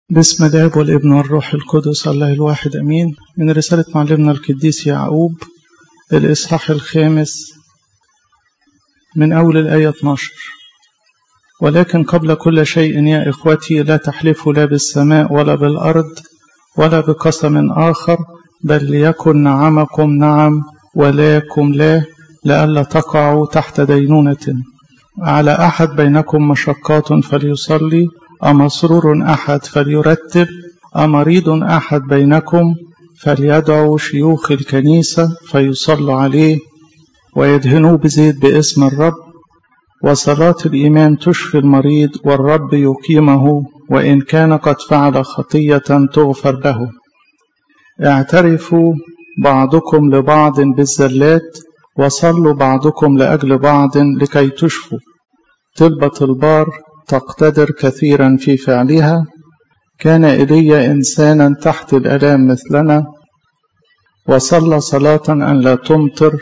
بسم الاب والابن والروح القدس الله الواحد امين من رساله معلمنا القديس يعقوب الاصحاح الخامس من اول الايه 12 ولكن قبل كل شيء يا اخوتي لا تحلفوا لا بالسماء ولا بالارض ولا بقسم اخر بل ليكن نعمكم نعم ولاكم لا لئلا تقعوا تحت دينونه على احد بينكم مشقات فليصلي أمسرور أحد فليرتب أمريض أحد بينكم فليدعو شيوخ الكنيسة فيصلوا عليه ويدهنوا بزيت باسم الرب وصلاة الإيمان تشفي المريض والرب يقيمه وإن كان قد فعل خطية تغفر له اعترفوا بعضكم لبعض بالزلات وصلوا بعضكم لأجل بعض لكي تشفوا طلبة البار تقتدر كثيرا في فعلها كان إلي إنسانا تحت الآلام مثلنا وصلى صلاة أن لا تمطر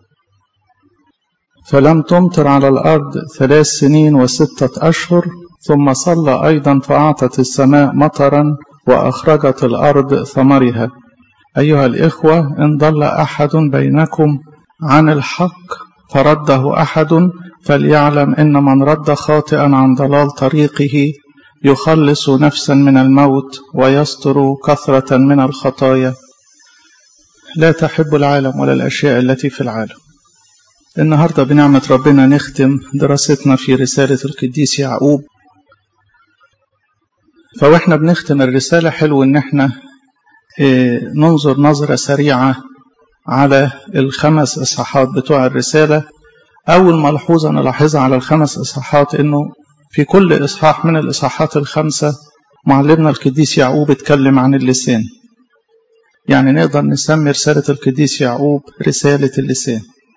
فلم تمطر على الأرض ثلاث سنين وستة أشهر ثم صلى أيضا فأعطت السماء مطرا وأخرجت الأرض ثمرها أيها الإخوة إن ضل أحد بينكم عن الحق فرده أحد فليعلم إن من رد خاطئا عن ضلال طريقه يخلص نفسا من الموت ويستر كثرة من الخطايا لا تحب العالم ولا الأشياء التي في العالم النهاردة بنعمة ربنا نختم دراستنا في رسالة القديس يعقوب فوإحنا بنختم الرسالة حلو إن احنا ننظر نظرة سريعة على الخمس إصحاحات بتوع الرسالة أول ملحوظة نلاحظها على الخمس إصحاحات إنه في كل إصحاح من الإصحاحات الخمسة معلمنا القديس يعقوب اتكلم عن اللسان يعني نقدر نسمي رسالة القديس يعقوب رسالة اللسان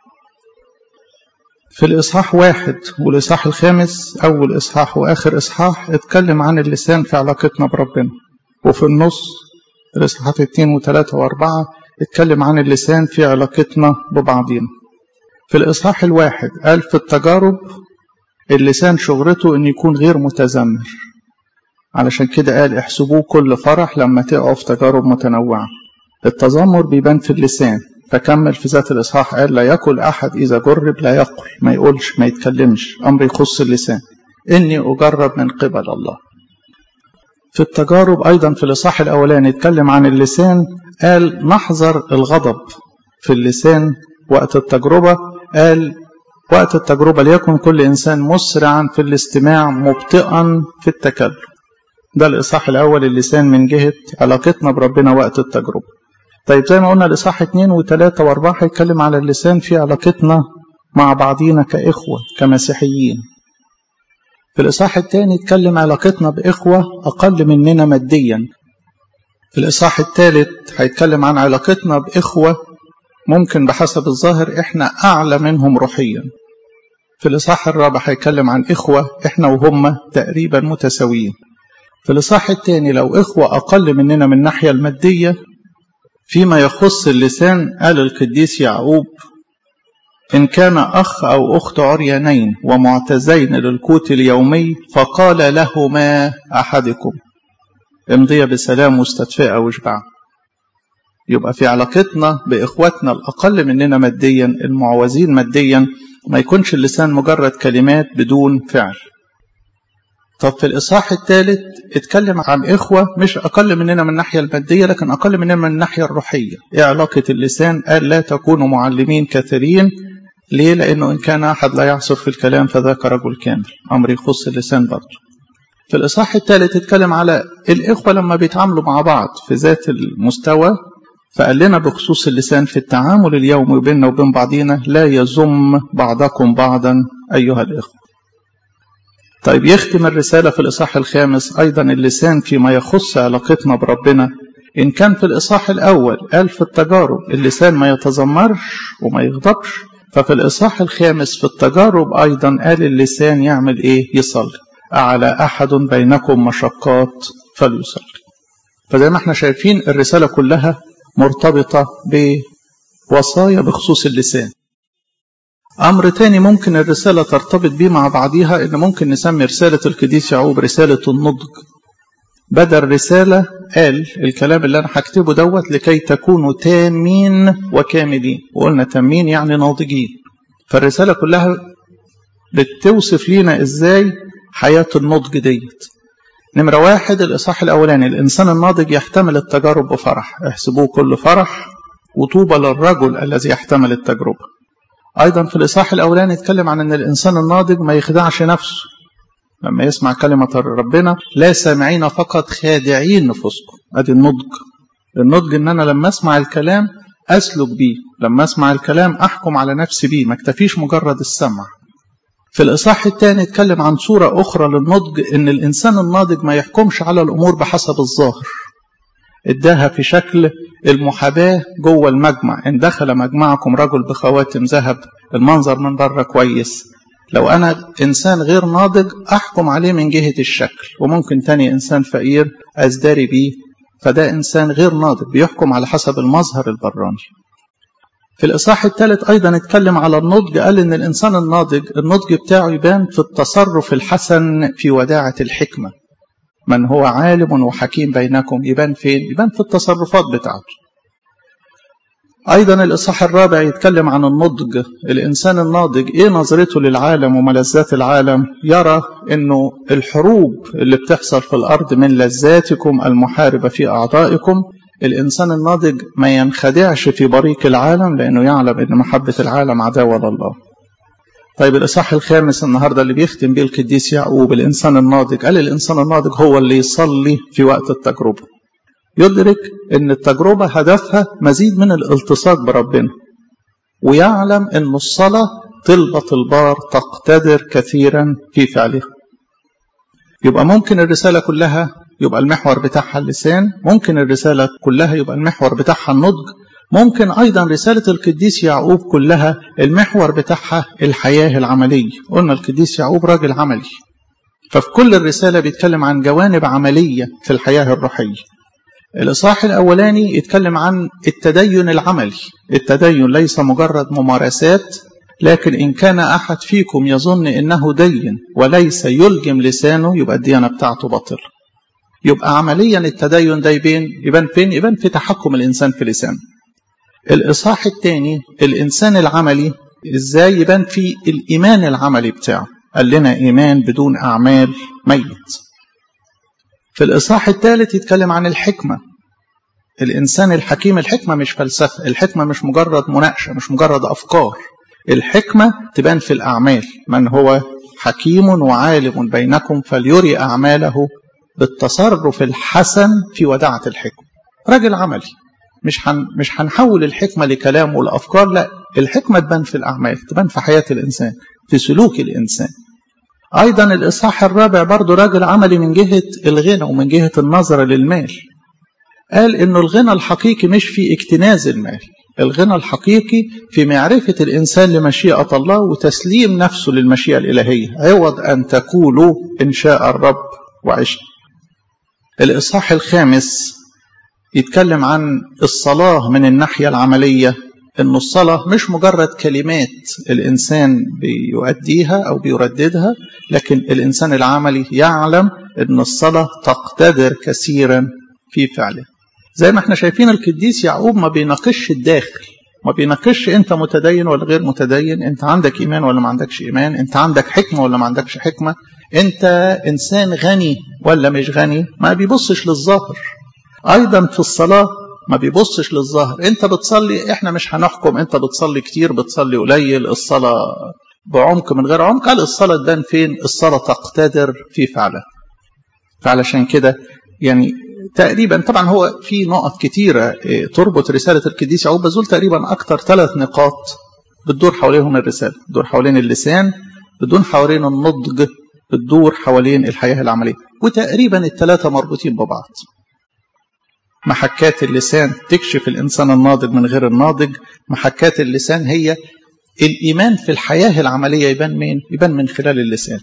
في الإصحاح واحد والإصحاح الخامس أول إصحاح وآخر إصحاح اتكلم عن اللسان في علاقتنا بربنا وفي النص الإصحاحات اتنين وتلاتة وأربعة اتكلم عن اللسان في علاقتنا ببعضنا في الإصحاح الواحد قال في التجارب اللسان شغلته أن يكون غير متذمر علشان كده قال احسبوه كل فرح لما تقعوا في تجارب متنوعة التذمر بيبان في اللسان فكمل في ذات الإصحاح قال لا يقل أحد إذا جرب لا يقل ما يقولش ما يتكلمش أمر يخص اللسان إني أجرب من قبل الله في التجارب أيضا في الإصحاح الأولاني اتكلم عن اللسان قال نحذر الغضب في اللسان وقت التجربة قال وقت التجربة ليكن كل إنسان مسرعا في الاستماع مبطئا في التكلم ده الإصحاح الأول اللسان من جهة علاقتنا بربنا وقت التجربة طيب زي ما قلنا الإصحاح اتنين وتلاتة وأربعة هيتكلم على اللسان في علاقتنا مع بعضينا كإخوة كمسيحيين في الإصحاح الثاني اتكلم علاقتنا بإخوة أقل مننا ماديا في الإصحاح الثالث هيتكلم عن علاقتنا بإخوة ممكن بحسب الظاهر احنا اعلى منهم روحيا في الاصحاح الرابع هيتكلم عن اخوه احنا وهم تقريبا متساويين في الاصحاح الثاني لو اخوه اقل مننا من الناحيه الماديه فيما يخص اللسان قال القديس يعقوب ان كان اخ او اخت عريانين ومعتزين للقوت اليومي فقال لهما احدكم امضي بسلام واستدفاء واشبعوا يبقى في علاقتنا بإخواتنا الأقل مننا ماديا المعوزين ماديا ما يكونش اللسان مجرد كلمات بدون فعل طب في الإصحاح الثالث اتكلم عن إخوة مش أقل مننا من الناحية المادية لكن أقل مننا من الناحية الروحية إيه علاقة اللسان قال لا تكونوا معلمين كثيرين ليه لأنه إن كان أحد لا يعصر في الكلام فذاك رجل كامل أمر يخص اللسان برضه في الإصحاح الثالث اتكلم على الإخوة لما بيتعاملوا مع بعض في ذات المستوى فقال لنا بخصوص اللسان في التعامل اليومي بيننا وبين بعضينا لا يزم بعضكم بعضا أيها الإخوة طيب يختم الرسالة في الإصحاح الخامس أيضا اللسان فيما يخص علاقتنا بربنا إن كان في الإصحاح الأول قال في التجارب اللسان ما يتذمرش وما يغضبش ففي الإصحاح الخامس في التجارب أيضا قال اللسان يعمل إيه يصلي أعلى أحد بينكم مشقات فليصلي فزي ما احنا شايفين الرسالة كلها مرتبطة بوصايا بخصوص اللسان أمر تاني ممكن الرسالة ترتبط بيه مع بعضيها إن ممكن نسمي رسالة القديس يعقوب رسالة النضج بدل رسالة قال الكلام اللي أنا هكتبه دوت لكي تكونوا تامين وكاملين وقلنا تامين يعني ناضجين فالرسالة كلها بتوصف لينا إزاي حياة النضج ديت نمرة واحد الإصحاح الأولاني الإنسان الناضج يحتمل التجارب بفرح احسبوه كل فرح وطوبى للرجل الذي يحتمل التجربة أيضا في الإصحاح الأولاني يتكلم عن أن الإنسان الناضج ما يخدعش نفسه لما يسمع كلمة ربنا لا سامعين فقط خادعين نفوسكم أدي النضج النضج إن أنا لما أسمع الكلام أسلك بيه لما أسمع الكلام أحكم على نفسي بيه ما اكتفيش مجرد السمع في الإصحاح الثاني اتكلم عن صورة أخرى للنضج إن الإنسان الناضج ما يحكمش على الأمور بحسب الظاهر اداها في شكل المحاباة جوه المجمع إن دخل مجمعكم رجل بخواتم ذهب المنظر من بره كويس لو أنا إنسان غير ناضج أحكم عليه من جهة الشكل وممكن تاني إنسان فقير أزدري بيه فده إنسان غير ناضج بيحكم على حسب المظهر البراني في الإصحاح الثالث أيضا اتكلم على النضج قال إن الإنسان الناضج النضج بتاعه يبان في التصرف الحسن في وداعة الحكمة من هو عالم وحكيم بينكم يبان فين؟ يبان في التصرفات بتاعته أيضا الإصحاح الرابع يتكلم عن النضج الإنسان الناضج إيه نظرته للعالم وملذات العالم يرى أنه الحروب اللي بتحصل في الأرض من لذاتكم المحاربة في أعضائكم الإنسان الناضج ما ينخدعش في بريق العالم لأنه يعلم أن محبة العالم عداوة لله طيب الإصحاح الخامس النهاردة اللي بيختم بيه القديس يعقوب الإنسان الناضج قال الإنسان الناضج هو اللي يصلي في وقت التجربة يدرك أن التجربة هدفها مزيد من الالتصاق بربنا ويعلم أن الصلاة طلبة البار تقتدر كثيرا في فعلها يبقى ممكن الرسالة كلها يبقى المحور بتاعها اللسان ممكن الرسالة كلها يبقى المحور بتاعها النضج ممكن أيضا رسالة القديس يعقوب كلها المحور بتاعها الحياة العملية قلنا القديس يعقوب راجل عملي ففي كل الرسالة بيتكلم عن جوانب عملية في الحياة الروحية الإصحاح الأولاني يتكلم عن التدين العملي التدين ليس مجرد ممارسات لكن إن كان أحد فيكم يظن إنه دين وليس يلجم لسانه يبقى الديانة بتاعته باطلة يبقى عمليا التدين ده يبين يبان فين يبان في تحكم الإنسان في لسانه الإصحاح الثاني الإنسان العملي إزاي يبان في الإيمان العملي بتاعه قال لنا إيمان بدون أعمال ميت في الإصحاح الثالث يتكلم عن الحكمة الإنسان الحكيم الحكمة مش فلسفة الحكمة مش مجرد مناقشة مش مجرد أفكار الحكمة تبان في الأعمال من هو حكيم وعالم بينكم فليري أعماله بالتصرف الحسن في وداعة الحكمة راجل عملي مش هن مش هنحول الحكمة لكلام والأفكار لا الحكمة تبان في الأعمال تبان في حياة الإنسان في سلوك الإنسان أيضا الإصحاح الرابع برضه راجل عملي من جهة الغنى ومن جهة النظر للمال قال إنه الغنى الحقيقي مش في اكتناز المال الغنى الحقيقي في معرفة الإنسان لمشيئة الله وتسليم نفسه للمشيئة الإلهية عوض أن تقولوا إن شاء الرب وعشت الإصحاح الخامس يتكلم عن الصلاة من الناحية العملية أن الصلاة مش مجرد كلمات الإنسان بيؤديها أو بيرددها لكن الإنسان العملي يعلم أن الصلاة تقتدر كثيرا في فعله زي ما احنا شايفين القديس يعقوب ما بيناقش الداخل ما بيناقش انت متدين ولا غير متدين انت عندك ايمان ولا ما عندكش ايمان انت عندك حكمه ولا ما عندكش حكمه انت انسان غني ولا مش غني ما بيبصش للظاهر ايضا في الصلاه ما بيبصش للظاهر انت بتصلي احنا مش هنحكم انت بتصلي كتير بتصلي قليل الصلاه بعمق من غير عمق قال الصلاه تبان فين الصلاه تقتدر في فعلها فعلشان كده يعني تقريبا طبعا هو في نقط كتيرة تربط رسالة القديس يعقوب بس دول تقريبا أكتر ثلاث نقاط بتدور حواليهم الرسالة بتدور حوالين اللسان بتدور حوالين النضج بتدور حوالين الحياة العملية وتقريبا الثلاثة مربوطين ببعض محكات اللسان تكشف الإنسان الناضج من غير الناضج محكات اللسان هي الإيمان في الحياة العملية يبان من يبان من خلال اللسان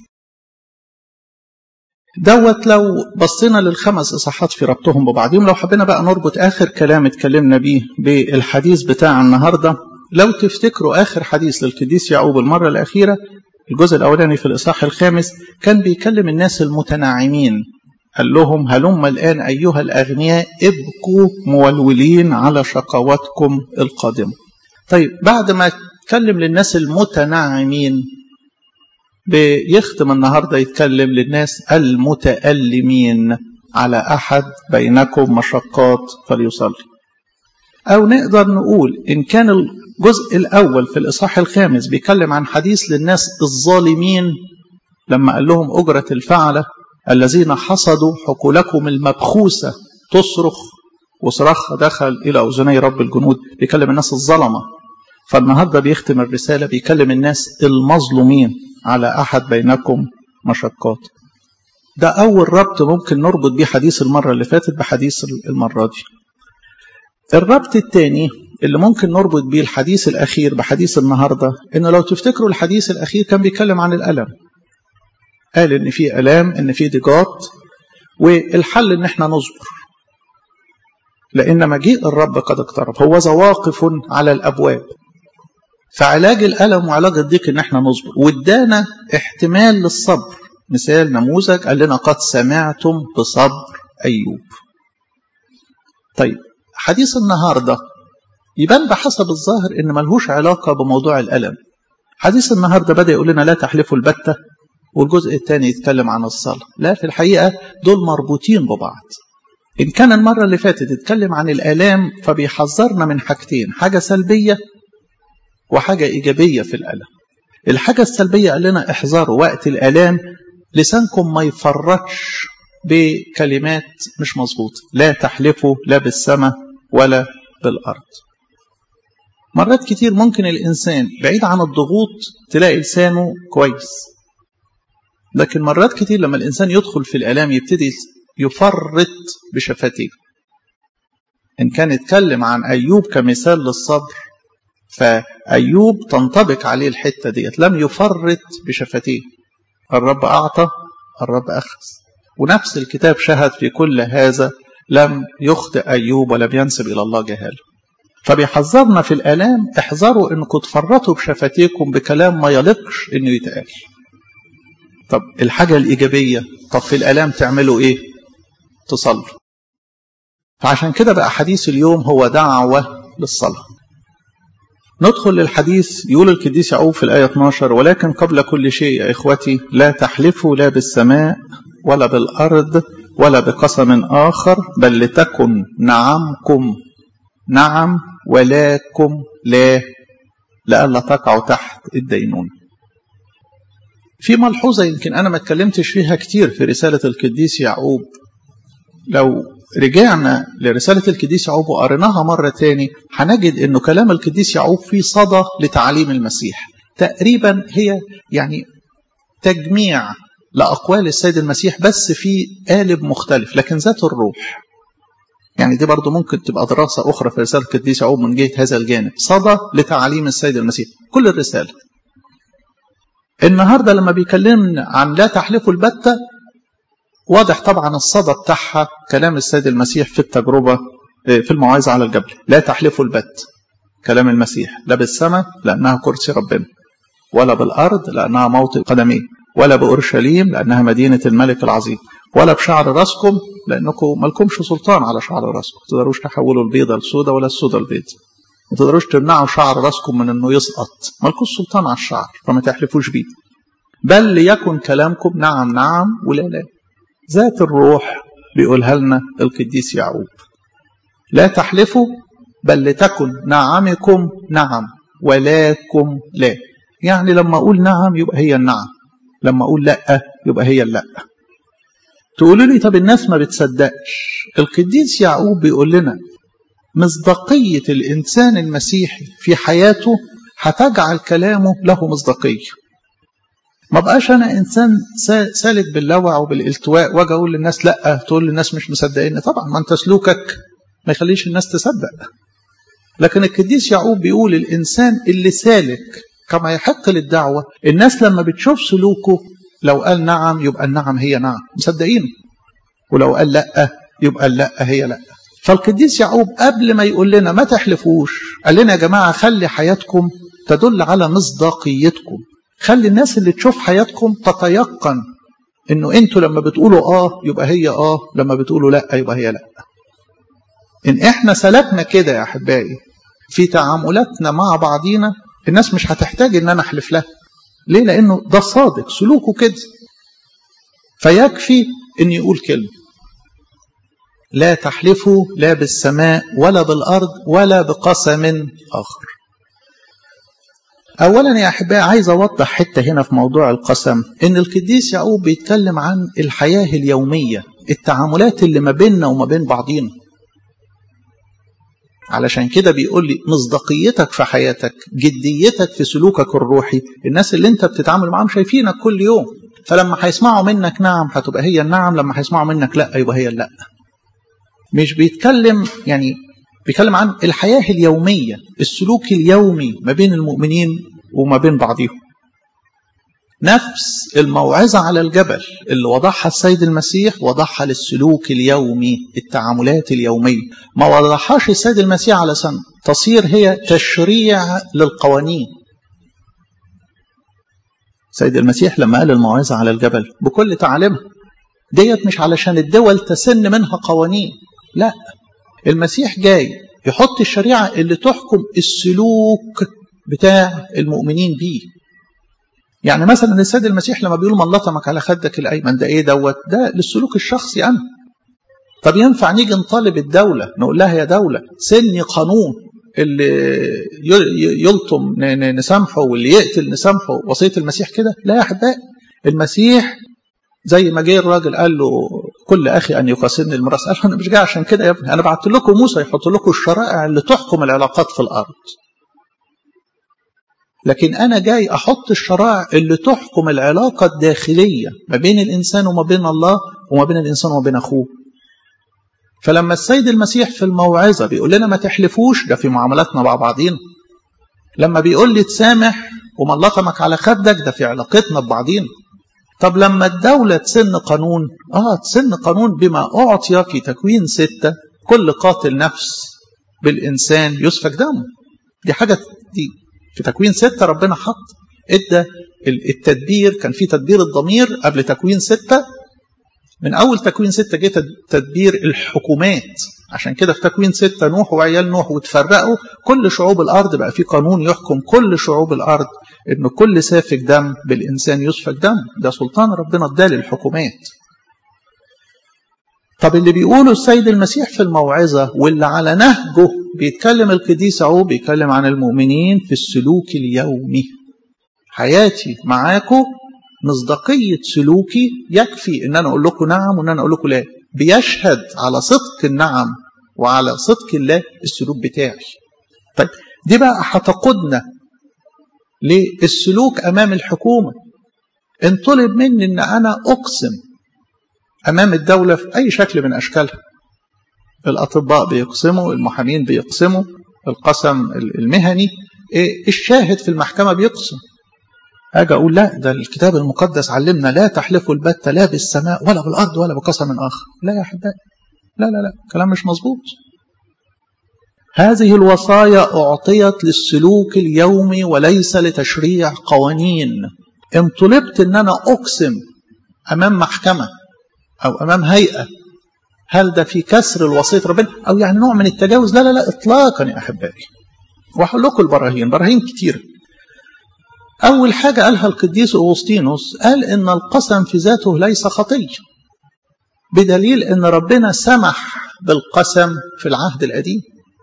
دوت لو بصينا للخمس إصحاحات في ربطهم ببعضهم لو حبينا بقى نربط آخر كلام اتكلمنا بيه بالحديث بتاع النهاردة لو تفتكروا آخر حديث للقديس يعقوب المرة الأخيرة الجزء الأولاني في الإصحاح الخامس كان بيكلم الناس المتناعمين قال لهم هلم الآن أيها الأغنياء ابكوا مولولين على شقواتكم القادمة طيب بعد ما اتكلم للناس المتنعمين بيختم النهاردة يتكلم للناس المتألمين على أحد بينكم مشقات فليصلي أو نقدر نقول إن كان الجزء الأول في الإصحاح الخامس بيتكلم عن حديث للناس الظالمين لما قال لهم أجرة الفعلة الذين حصدوا حقولكم المبخوسة تصرخ وصراخ دخل إلى أذني رب الجنود بيكلم الناس الظلمة فالنهاردة بيختم الرسالة بيكلم الناس المظلومين على أحد بينكم مشقات ده أول ربط ممكن نربط بيه حديث المرة اللي فاتت بحديث المرة دي الربط الثاني اللي ممكن نربط بيه الحديث الأخير بحديث النهاردة إنه لو تفتكروا الحديث الأخير كان بيتكلم عن الألم قال إن في ألام إن في ضيقات والحل إن إحنا نصبر لأن مجيء الرب قد اقترب هو واقف على الأبواب فعلاج الألم وعلاج الضيق إن إحنا نصبر وادانا احتمال للصبر مثال نموذج قال لنا قد سمعتم بصبر أيوب طيب حديث النهاردة يبان بحسب الظاهر إن ملهوش علاقة بموضوع الألم حديث النهاردة بدأ يقول لنا لا تحلفوا البتة والجزء الثاني يتكلم عن الصلاة لا في الحقيقة دول مربوطين ببعض إن كان المرة اللي فاتت اتكلم عن الآلام فبيحذرنا من حاجتين حاجة سلبية وحاجة إيجابية في الألم الحاجة السلبية قال لنا احذروا وقت الآلام لسانكم ما يفرطش بكلمات مش مظبوطة لا تحلفوا لا بالسماء ولا بالأرض مرات كتير ممكن الإنسان بعيد عن الضغوط تلاقي لسانه كويس لكن مرات كتير لما الإنسان يدخل في الآلام يبتدي يفرط بشفتيه إن كان يتكلم عن أيوب كمثال للصبر فأيوب تنطبق عليه الحتة ديت لم يفرط بشفتيه الرب أعطى الرب أخذ ونفس الكتاب شهد في كل هذا لم يخطئ أيوب ولم ينسب إلى الله جهاله فبيحذرنا في الآلام احذروا انكم تفرطوا بشفتيكم بكلام ما يليقش انه يتقال طب الحاجة الإيجابية طب في الآلام تعملوا إيه تصلوا فعشان كده بقى حديث اليوم هو دعوة للصلاة ندخل للحديث يقول القديس يعقوب في الآية 12 ولكن قبل كل شيء يا إخوتي لا تحلفوا لا بالسماء ولا بالأرض ولا بقسم آخر بل لتكن نعمكم نعم ولاكم لا لئلا تقعوا تحت الدينون في ملحوظة يمكن أنا ما اتكلمتش فيها كتير في رسالة القديس يعقوب لو رجعنا لرسالة القديس يعقوب وقريناها مرة تاني هنجد أنه كلام القديس يعقوب فيه صدى لتعاليم المسيح تقريبا هي يعني تجميع لأقوال السيد المسيح بس في قالب مختلف لكن ذات الروح يعني دي برضو ممكن تبقى دراسة أخرى في رسالة القديس يعقوب من جهة هذا الجانب صدى لتعاليم السيد المسيح كل الرسالة النهاردة لما بيكلمنا عن لا تحلفوا البتة واضح طبعا الصدى بتاعها كلام السيد المسيح في التجربة في الموعظة على الجبل لا تحلفوا البت كلام المسيح لا بالسماء لأنها كرسي ربنا ولا بالأرض لأنها موطئ قدميه ولا بأورشليم لأنها مدينة الملك العظيم ولا بشعر راسكم لأنكم مالكمش سلطان على شعر راسكم ما تقدروش تحولوا البيضة لسودة ولا السودة البيض ما تقدروش تمنعوا شعر راسكم من انه يسقط مالكوش سلطان على الشعر فما تحلفوش بيه بل ليكن كلامكم نعم نعم ولا لا ذات الروح بيقولها لنا القديس يعقوب لا تحلفوا بل لتكن نعمكم نعم ولاكم لا يعني لما اقول نعم يبقى هي النعم لما اقول لا يبقى هي اللا تقولوا لي طب الناس ما بتصدقش القديس يعقوب بيقول لنا مصداقية الإنسان المسيحي في حياته هتجعل كلامه له مصداقية ما بقاش أنا إنسان سالك باللوع وبالالتواء واجي أقول للناس لأ تقول للناس مش مصدقين طبعا ما أنت سلوكك ما يخليش الناس تصدق لكن القديس يعقوب بيقول الإنسان اللي سالك كما يحق للدعوة الناس لما بتشوف سلوكه لو قال نعم يبقى النعم هي نعم مصدقين ولو قال لا يبقى اللا هي لا فالقديس يعقوب قبل ما يقول لنا ما تحلفوش قال لنا يا جماعة خلي حياتكم تدل على مصداقيتكم خلي الناس اللي تشوف حياتكم تتيقن انه انتوا لما بتقولوا اه يبقى هي اه لما بتقولوا لا يبقى هي لا ان احنا سلكنا كده يا احبائي في تعاملاتنا مع بعضينا الناس مش هتحتاج ان انا احلف لها ليه لانه ده صادق سلوكه كده فيكفي ان يقول كلمه لا تحلفوا لا بالسماء ولا بالارض ولا بقسم اخر اولا يا احبائي عايز اوضح حته هنا في موضوع القسم ان القديس يعقوب بيتكلم عن الحياه اليوميه التعاملات اللي ما بيننا وما بين بعضينا علشان كده بيقول لي مصداقيتك في حياتك جديتك في سلوكك الروحي الناس اللي انت بتتعامل معاهم شايفينك كل يوم فلما هيسمعوا منك نعم هتبقى هي النعم لما هيسمعوا منك لا يبقى هي اللا مش بيتكلم يعني بيتكلم عن الحياة اليومية السلوك اليومي ما بين المؤمنين وما بين بعضهم نفس الموعظة على الجبل اللي وضعها السيد المسيح وضعها للسلوك اليومي التعاملات اليومية ما وضعهاش السيد المسيح على سنة تصير هي تشريع للقوانين سيد المسيح لما قال الموعظة على الجبل بكل تعاليمها ديت مش علشان الدول تسن منها قوانين لا المسيح جاي يحط الشريعة اللي تحكم السلوك بتاع المؤمنين بيه يعني مثلا السيد المسيح لما بيقول من لطمك على خدك الايمن ده ايه دوت ده للسلوك الشخصي انا طب ينفع نيجي نطالب الدوله نقول لها يا دوله سني قانون اللي يلطم نسامحه واللي يقتل نسامحه وصيه المسيح كده لا يا احبائي المسيح زي ما جه الراجل قال له كل اخي ان يقاسمني الميراث قال له انا مش جاي عشان كده يا ابني انا بعت لكم موسى يحط لكم الشرائع اللي تحكم العلاقات في الارض لكن أنا جاي أحط الشرائع اللي تحكم العلاقة الداخلية ما بين الإنسان وما بين الله وما بين الإنسان وما بين أخوه فلما السيد المسيح في الموعظة بيقول لنا ما تحلفوش ده في معاملاتنا مع بعضين لما بيقول لي تسامح ومن لطمك على خدك ده في علاقتنا ببعضين طب لما الدولة تسن قانون آه تسن قانون بما أعطي في تكوين ستة كل قاتل نفس بالإنسان يسفك دمه دي حاجة دي في تكوين ستة ربنا حط ادى التدبير كان في تدبير الضمير قبل تكوين ستة من أول تكوين ستة جه تدبير الحكومات عشان كده في تكوين ستة نوح وعيال نوح وتفرقوا كل شعوب الأرض بقى في قانون يحكم كل شعوب الأرض إن كل سافك دم بالإنسان يسفك دم ده سلطان ربنا اداه للحكومات طب اللي بيقوله السيد المسيح في الموعظة واللي على نهجه بيتكلم القديس عو بيتكلم عن المؤمنين في السلوك اليومي حياتي معاكم مصداقية سلوكي يكفي ان انا اقول لكم نعم وان انا اقول لكم لا بيشهد على صدق النعم وعلى صدق الله السلوك بتاعي طيب دي بقى هتقودنا للسلوك امام الحكومة ان طلب مني ان انا اقسم امام الدولة في اي شكل من اشكالها الأطباء بيقسموا المحامين بيقسموا القسم المهني الشاهد في المحكمة بيقسم أجي أقول لا ده الكتاب المقدس علمنا لا تحلفوا البتة لا بالسماء ولا بالأرض ولا بقسم آخر لا يا أحبائي لا لا لا كلام مش مظبوط هذه الوصايا أعطيت للسلوك اليومي وليس لتشريع قوانين إن طلبت إن أنا أقسم أمام محكمة أو أمام هيئة هل ده في كسر الوصية ربنا أو يعني نوع من التجاوز لا لا لا إطلاقا يا أحبائي وهقول لكم البراهين براهين كتير أول حاجة قالها القديس أغسطينوس قال إن القسم في ذاته ليس خطية بدليل إن ربنا سمح بالقسم في العهد القديم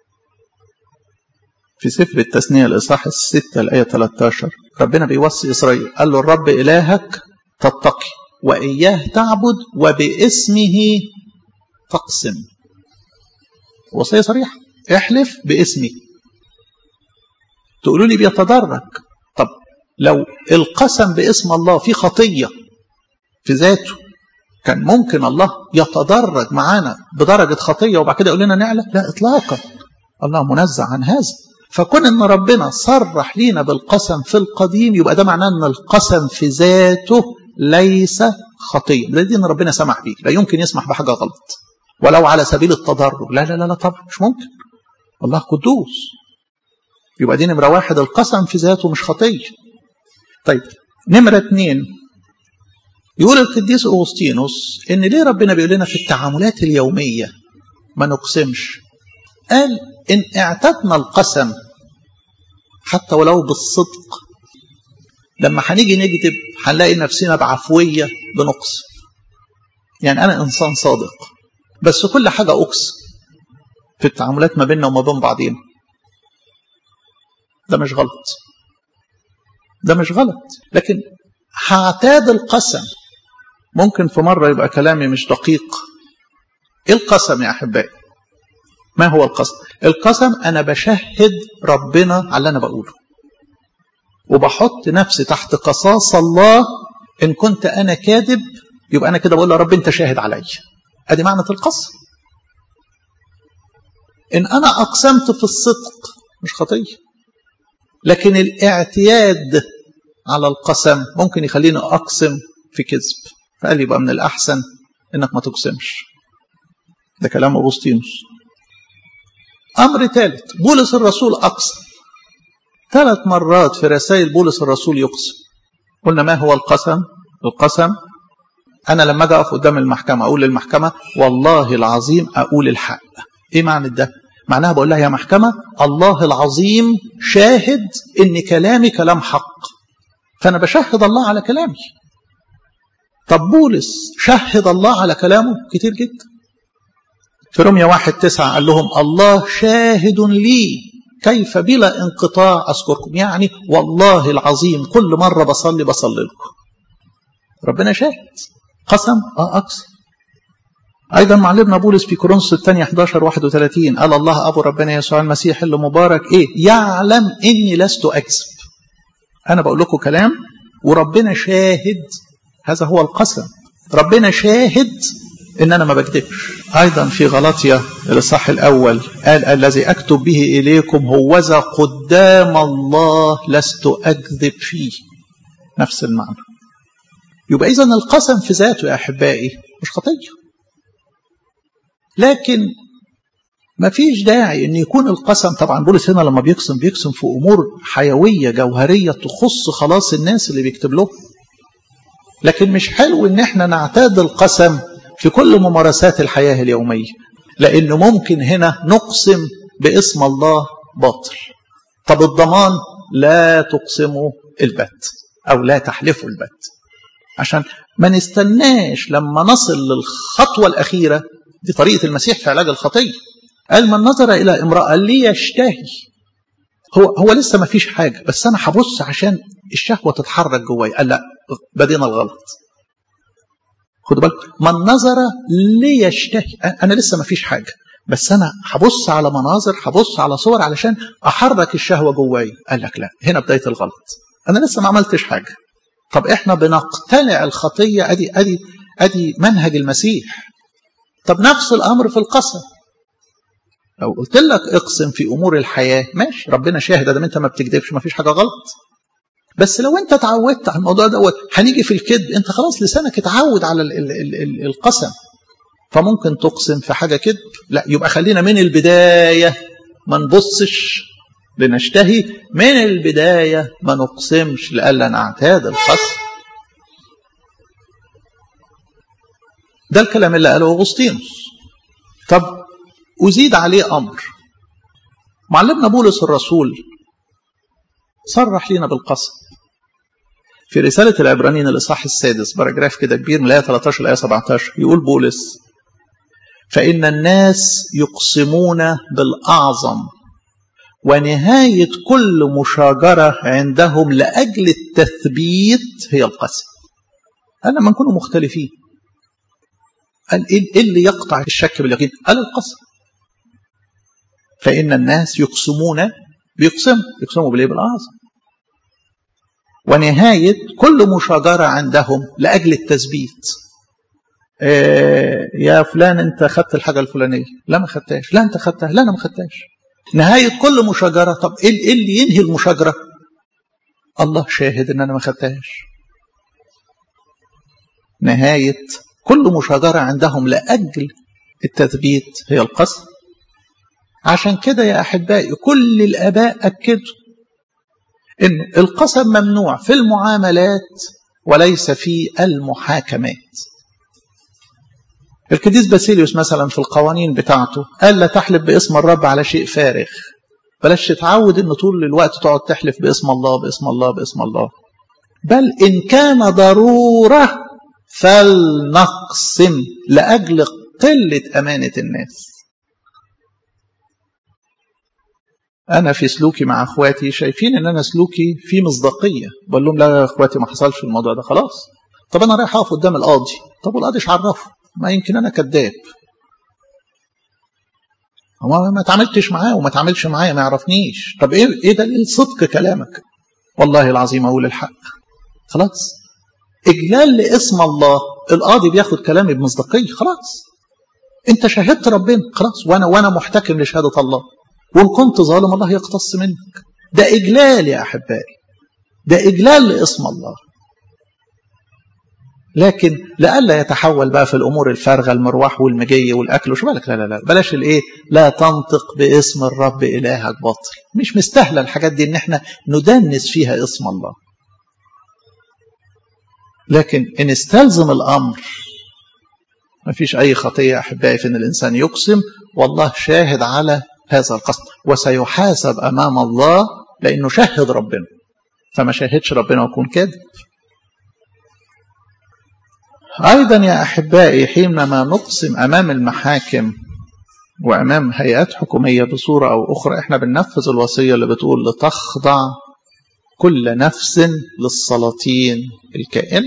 في سفر التثنية الإصحاح الستة الآية 13 ربنا بيوصي إسرائيل قال له الرب إلهك تتقي وإياه تعبد وباسمه تقسم وصية صريحة احلف باسمي تقولوا لي بيتدرج طب لو القسم باسم الله في خطية في ذاته كان ممكن الله يتدرج معانا بدرجة خطية وبعد كده يقول لنا نعلى لا إطلاقا الله منزع عن هذا فكون ان ربنا صرح لينا بالقسم في القديم يبقى ده معناه ان القسم في ذاته ليس خطيه ده دي ان ربنا سمح بيه لا يمكن يسمح بحاجه غلط ولو على سبيل التضرر لا لا لا لا طبعا مش ممكن الله قدوس يبقى دي نمره واحد القسم في ذاته مش خطيه طيب نمره اتنين يقول القديس أغسطينوس إن ليه ربنا بيقول لنا في التعاملات اليومية ما نقسمش قال إن اعتدنا القسم حتى ولو بالصدق لما هنيجي نكذب هنلاقي نفسنا بعفوية بنقسم يعني أنا إنسان صادق بس كل حاجة أقسم في التعاملات ما بيننا وما بين بعضينا ده مش غلط ده مش غلط لكن هعتاد القسم ممكن في مرة يبقى كلامي مش دقيق ايه القسم يا احبائي ما هو القسم القسم انا بشهد ربنا على اللي انا بقوله وبحط نفسي تحت قصاص الله ان كنت انا كاذب يبقى انا كده بقول يا رب انت شاهد عليا ادي معنى القسم ان انا اقسمت في الصدق مش خطيه لكن الاعتياد على القسم ممكن يخليني اقسم في كذب فقال يبقى من الاحسن انك ما تقسمش ده كلام اغسطينوس امر ثالث بولس الرسول اقسم ثلاث مرات في رسائل بولس الرسول يقسم قلنا ما هو القسم القسم انا لما اجي اقف قدام المحكمه اقول للمحكمه والله العظيم اقول الحق ايه معنى ده معناها بقول لها يا محكمه الله العظيم شاهد ان كلامي كلام حق فانا بشهد الله على كلامي طب بولس شهد الله على كلامه كتير جدا في رمية واحد تسعة قال لهم الله شاهد لي كيف بلا انقطاع أذكركم يعني والله العظيم كل مرة بصلي بصلي لكم ربنا شاهد قسم اه اقسم ايضا معلمنا بولس في كورنثوس الثانيه 11 31 قال الله ابو ربنا يسوع المسيح اللي مبارك ايه يعلم اني لست اكذب انا بقول لكم كلام وربنا شاهد هذا هو القسم ربنا شاهد ان انا ما بكذبش ايضا في غلطيا الاصحاح الاول قال الذي اكتب به اليكم هوذا قدام الله لست اكذب فيه نفس المعنى يبقى اذا القسم في ذاته يا احبائي مش خطيه لكن ما فيش داعي ان يكون القسم طبعا بولس هنا لما بيقسم بيقسم في امور حيويه جوهريه تخص خلاص الناس اللي بيكتب لهم لكن مش حلو ان احنا نعتاد القسم في كل ممارسات الحياه اليوميه لانه ممكن هنا نقسم باسم الله باطل طب الضمان لا تقسموا البت او لا تحلفوا البت عشان ما نستناش لما نصل للخطوه الاخيره دي طريقه المسيح في علاج الخطيه قال من نظر الى امراه ليشتهي هو هو لسه ما فيش حاجه بس انا هبص عشان الشهوه تتحرك جوايا قال لا بدينا الغلط خدوا بالك من نظر ليشتهي انا لسه ما فيش حاجه بس انا هبص على مناظر هبص على صور علشان احرك الشهوه جوايا قال لك لا هنا بدايه الغلط انا لسه ما عملتش حاجه طب احنا بنقتلع الخطيه ادي ادي ادي منهج المسيح طب نفس الامر في القسم لو قلت لك اقسم في امور الحياه ماشي ربنا شاهد ادام انت ما بتكذبش ما فيش حاجه غلط بس لو انت اتعودت على الموضوع دوت هنيجي في الكذب انت خلاص لسانك اتعود على ال ال ال ال القسم فممكن تقسم في حاجه كذب لا يبقى خلينا من البدايه ما نبصش لنشتهي من البدايه ما نقسمش لئلا نعتاد القسم ده الكلام اللي قاله اغسطينوس طب أزيد عليه أمر معلمنا بولس الرسول صرح لنا بالقسم في رسالة العبرانيين الإصحاح السادس باراجراف كده كبير من الآية 13 لآية 17 يقول بولس فإن الناس يقسمون بالأعظم ونهاية كل مشاجرة عندهم لأجل التثبيت هي القسم قال لما نكونوا مختلفين قال ايه اللي يقطع الشك باليقين قال القسم فإن الناس يقسمون بيقسموا يقسموا بالإيه بالأعظم ونهاية كل مشاجرة عندهم لأجل التثبيت إيه يا فلان أنت خدت الحاجة الفلانية لا ما خدتهاش لا أنت خدتها لا أنا ما خدتهاش نهاية كل مشاجرة طب إيه اللي ينهي المشاجرة الله شاهد إن أنا ما خدتهاش نهاية كل مشاجرة عندهم لأجل التثبيت هي القسم عشان كده يا أحبائي كل الآباء أكدوا إن القسم ممنوع في المعاملات وليس في المحاكمات القديس باسيليوس مثلا في القوانين بتاعته قال لا تحلف باسم الرب على شيء فارغ بلاش تتعود ان طول الوقت تقعد تحلف باسم الله باسم الله باسم الله بل ان كان ضروره فلنقسم لاجل قله امانه الناس انا في سلوكي مع اخواتي شايفين ان انا سلوكي فيه مصداقيه بقول لهم لا يا اخواتي ما حصلش الموضوع ده خلاص طب انا رايح اقف قدام القاضي طب والقاضي ايش عرفه ما يمكن انا كذاب هو ما تعاملتش معاه وما تعاملش معايا ما يعرفنيش طب ايه ايه دليل صدق كلامك والله العظيم اقول الحق خلاص اجلال لاسم الله القاضي بياخد كلامي بمصداقيه خلاص انت شهدت ربنا خلاص وانا وانا محتكم لشهاده الله وان كنت ظالم الله يقتص منك ده اجلال يا احبائي ده اجلال لاسم الله لكن لئلا يتحول بقى في الامور الفارغه المروح والمجي والاكل وشو بالك لا لا لا بلاش الايه لا تنطق باسم الرب الهك باطل مش مستاهله الحاجات دي ان احنا ندنس فيها اسم الله لكن ان استلزم الامر ما فيش اي خطيه احبائي في ان الانسان يقسم والله شاهد على هذا القسم وسيحاسب امام الله لانه شهد ربنا فما شاهدش ربنا ويكون كاذب أيضا يا أحبائي حينما نقسم أمام المحاكم وأمام هيئات حكومية بصورة أو أخرى إحنا بننفذ الوصية اللي بتقول لتخضع كل نفس للسلاطين الكائن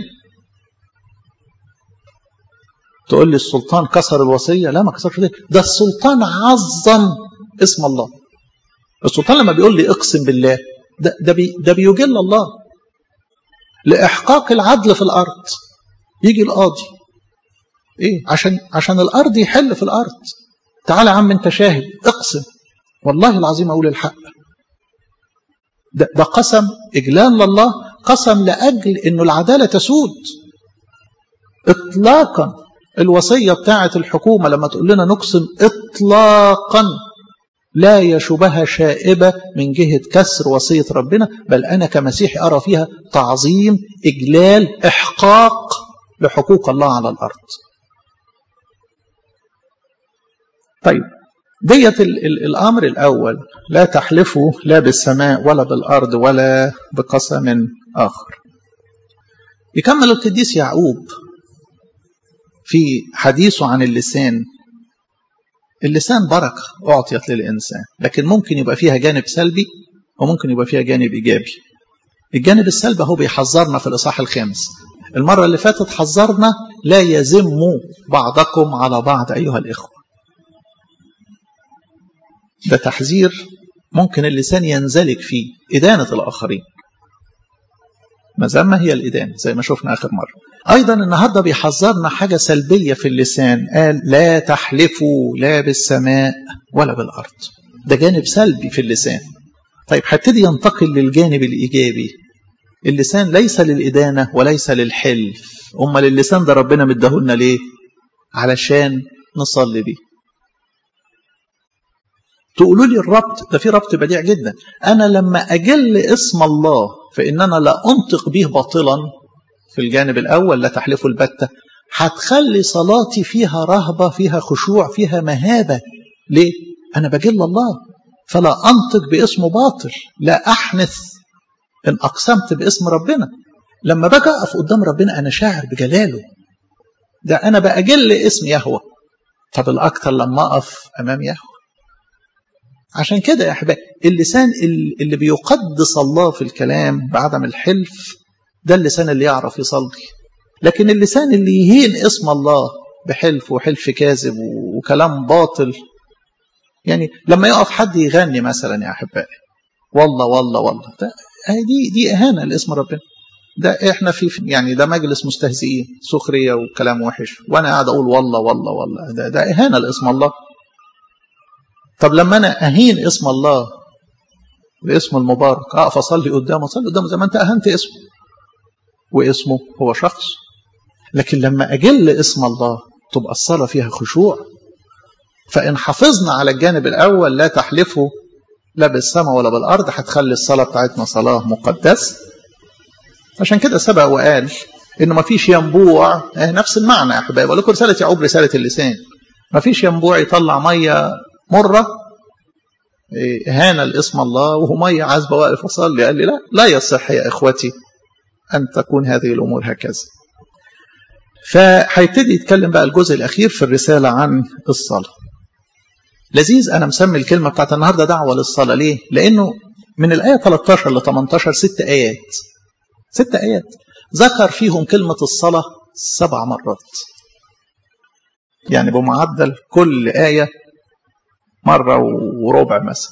تقول لي السلطان كسر الوصية لا ما كسرش دي ده السلطان عظم اسم الله السلطان لما بيقول لي اقسم بالله ده, ده, بي ده بيجل الله لإحقاق العدل في الأرض يجي القاضي ايه عشان عشان الارض يحل في الارض تعالى يا عم انت شاهد اقسم والله العظيم اقول الحق ده, ده قسم اجلال لله قسم لاجل انه العداله تسود اطلاقا الوصيه بتاعه الحكومه لما تقول لنا نقسم اطلاقا لا يشبهها شائبة من جهة كسر وصية ربنا بل أنا كمسيحي أرى فيها تعظيم إجلال إحقاق لحقوق الله على الأرض طيب ديت ال ال الأمر الأول لا تحلفوا لا بالسماء ولا بالأرض ولا بقسم آخر يكمل القديس يعقوب في حديثه عن اللسان اللسان بركة أعطيت للإنسان لكن ممكن يبقى فيها جانب سلبي وممكن يبقى فيها جانب إيجابي الجانب السلبي هو بيحذرنا في الإصحاح الخامس المرة اللي فاتت حذرنا لا يزم بعضكم على بعض أيها الإخوة ده تحذير ممكن اللسان ينزلق فيه إدانة الآخرين مذمة هي الإدانة زي ما شفنا آخر مرة أيضا النهاردة بيحذرنا حاجة سلبية في اللسان قال لا تحلفوا لا بالسماء ولا بالأرض ده جانب سلبي في اللسان طيب هبتدي ينتقل للجانب الإيجابي اللسان ليس للإدانة وليس للحلف أمال اللسان ده ربنا مدهولنا ليه علشان نصلي بيه تقولوا لي الربط ده في ربط بديع جدا أنا لما أجل اسم الله فإن أنا لا أنطق به باطلا في الجانب الأول لا تحلفوا البتة هتخلي صلاتي فيها رهبة فيها خشوع فيها مهابة ليه؟ أنا بجل الله فلا أنطق باسمه باطل لا أحنث إن أقسمت باسم ربنا لما باجي أقف قدام ربنا أنا شاعر بجلاله ده أنا بأجل اسم يهوه طب الأكثر لما أقف أمام يهوه عشان كده يا أحبائي اللسان اللي بيقدس الله في الكلام بعدم الحلف ده اللسان اللي يعرف يصلي لكن اللسان اللي يهين اسم الله بحلف وحلف كاذب وكلام باطل يعني لما يقف حد يغني مثلا يا أحبائي والله والله والله ده دي دي إهانة لاسم ربنا ده احنا في يعني ده مجلس مستهزئين سخريه وكلام وحش وانا قاعد اقول والله والله والله ده, ده اهانه لاسم الله طب لما انا اهين اسم الله باسم المبارك اقف اصلي قدامه اصلي قدامه زي ما انت اهنت اسمه واسمه هو شخص لكن لما اجل اسم الله تبقى الصلاه فيها خشوع فان حافظنا على الجانب الاول لا تحلفوا لا بالسماء ولا بالارض هتخلي الصلاه بتاعتنا صلاه مقدسه عشان كده سبق وقال انه ما فيش ينبوع نفس المعنى يا احبائي بقول لكم رساله يعقوب رساله اللسان ما فيش ينبوع يطلع ميه مره هان الاسم الله وهو ميه عذبه واقف اصلي قال لي لا لا يصح يا اخوتي ان تكون هذه الامور هكذا فهيبتدي يتكلم بقى الجزء الاخير في الرساله عن الصلاه لذيذ انا مسمي الكلمه بتاعت النهارده دعوه للصلاه ليه لانه من الايه 13 ل 18 ست ايات ست ايات ذكر فيهم كلمه الصلاه سبع مرات يعني بمعدل كل ايه مره وربع مثلا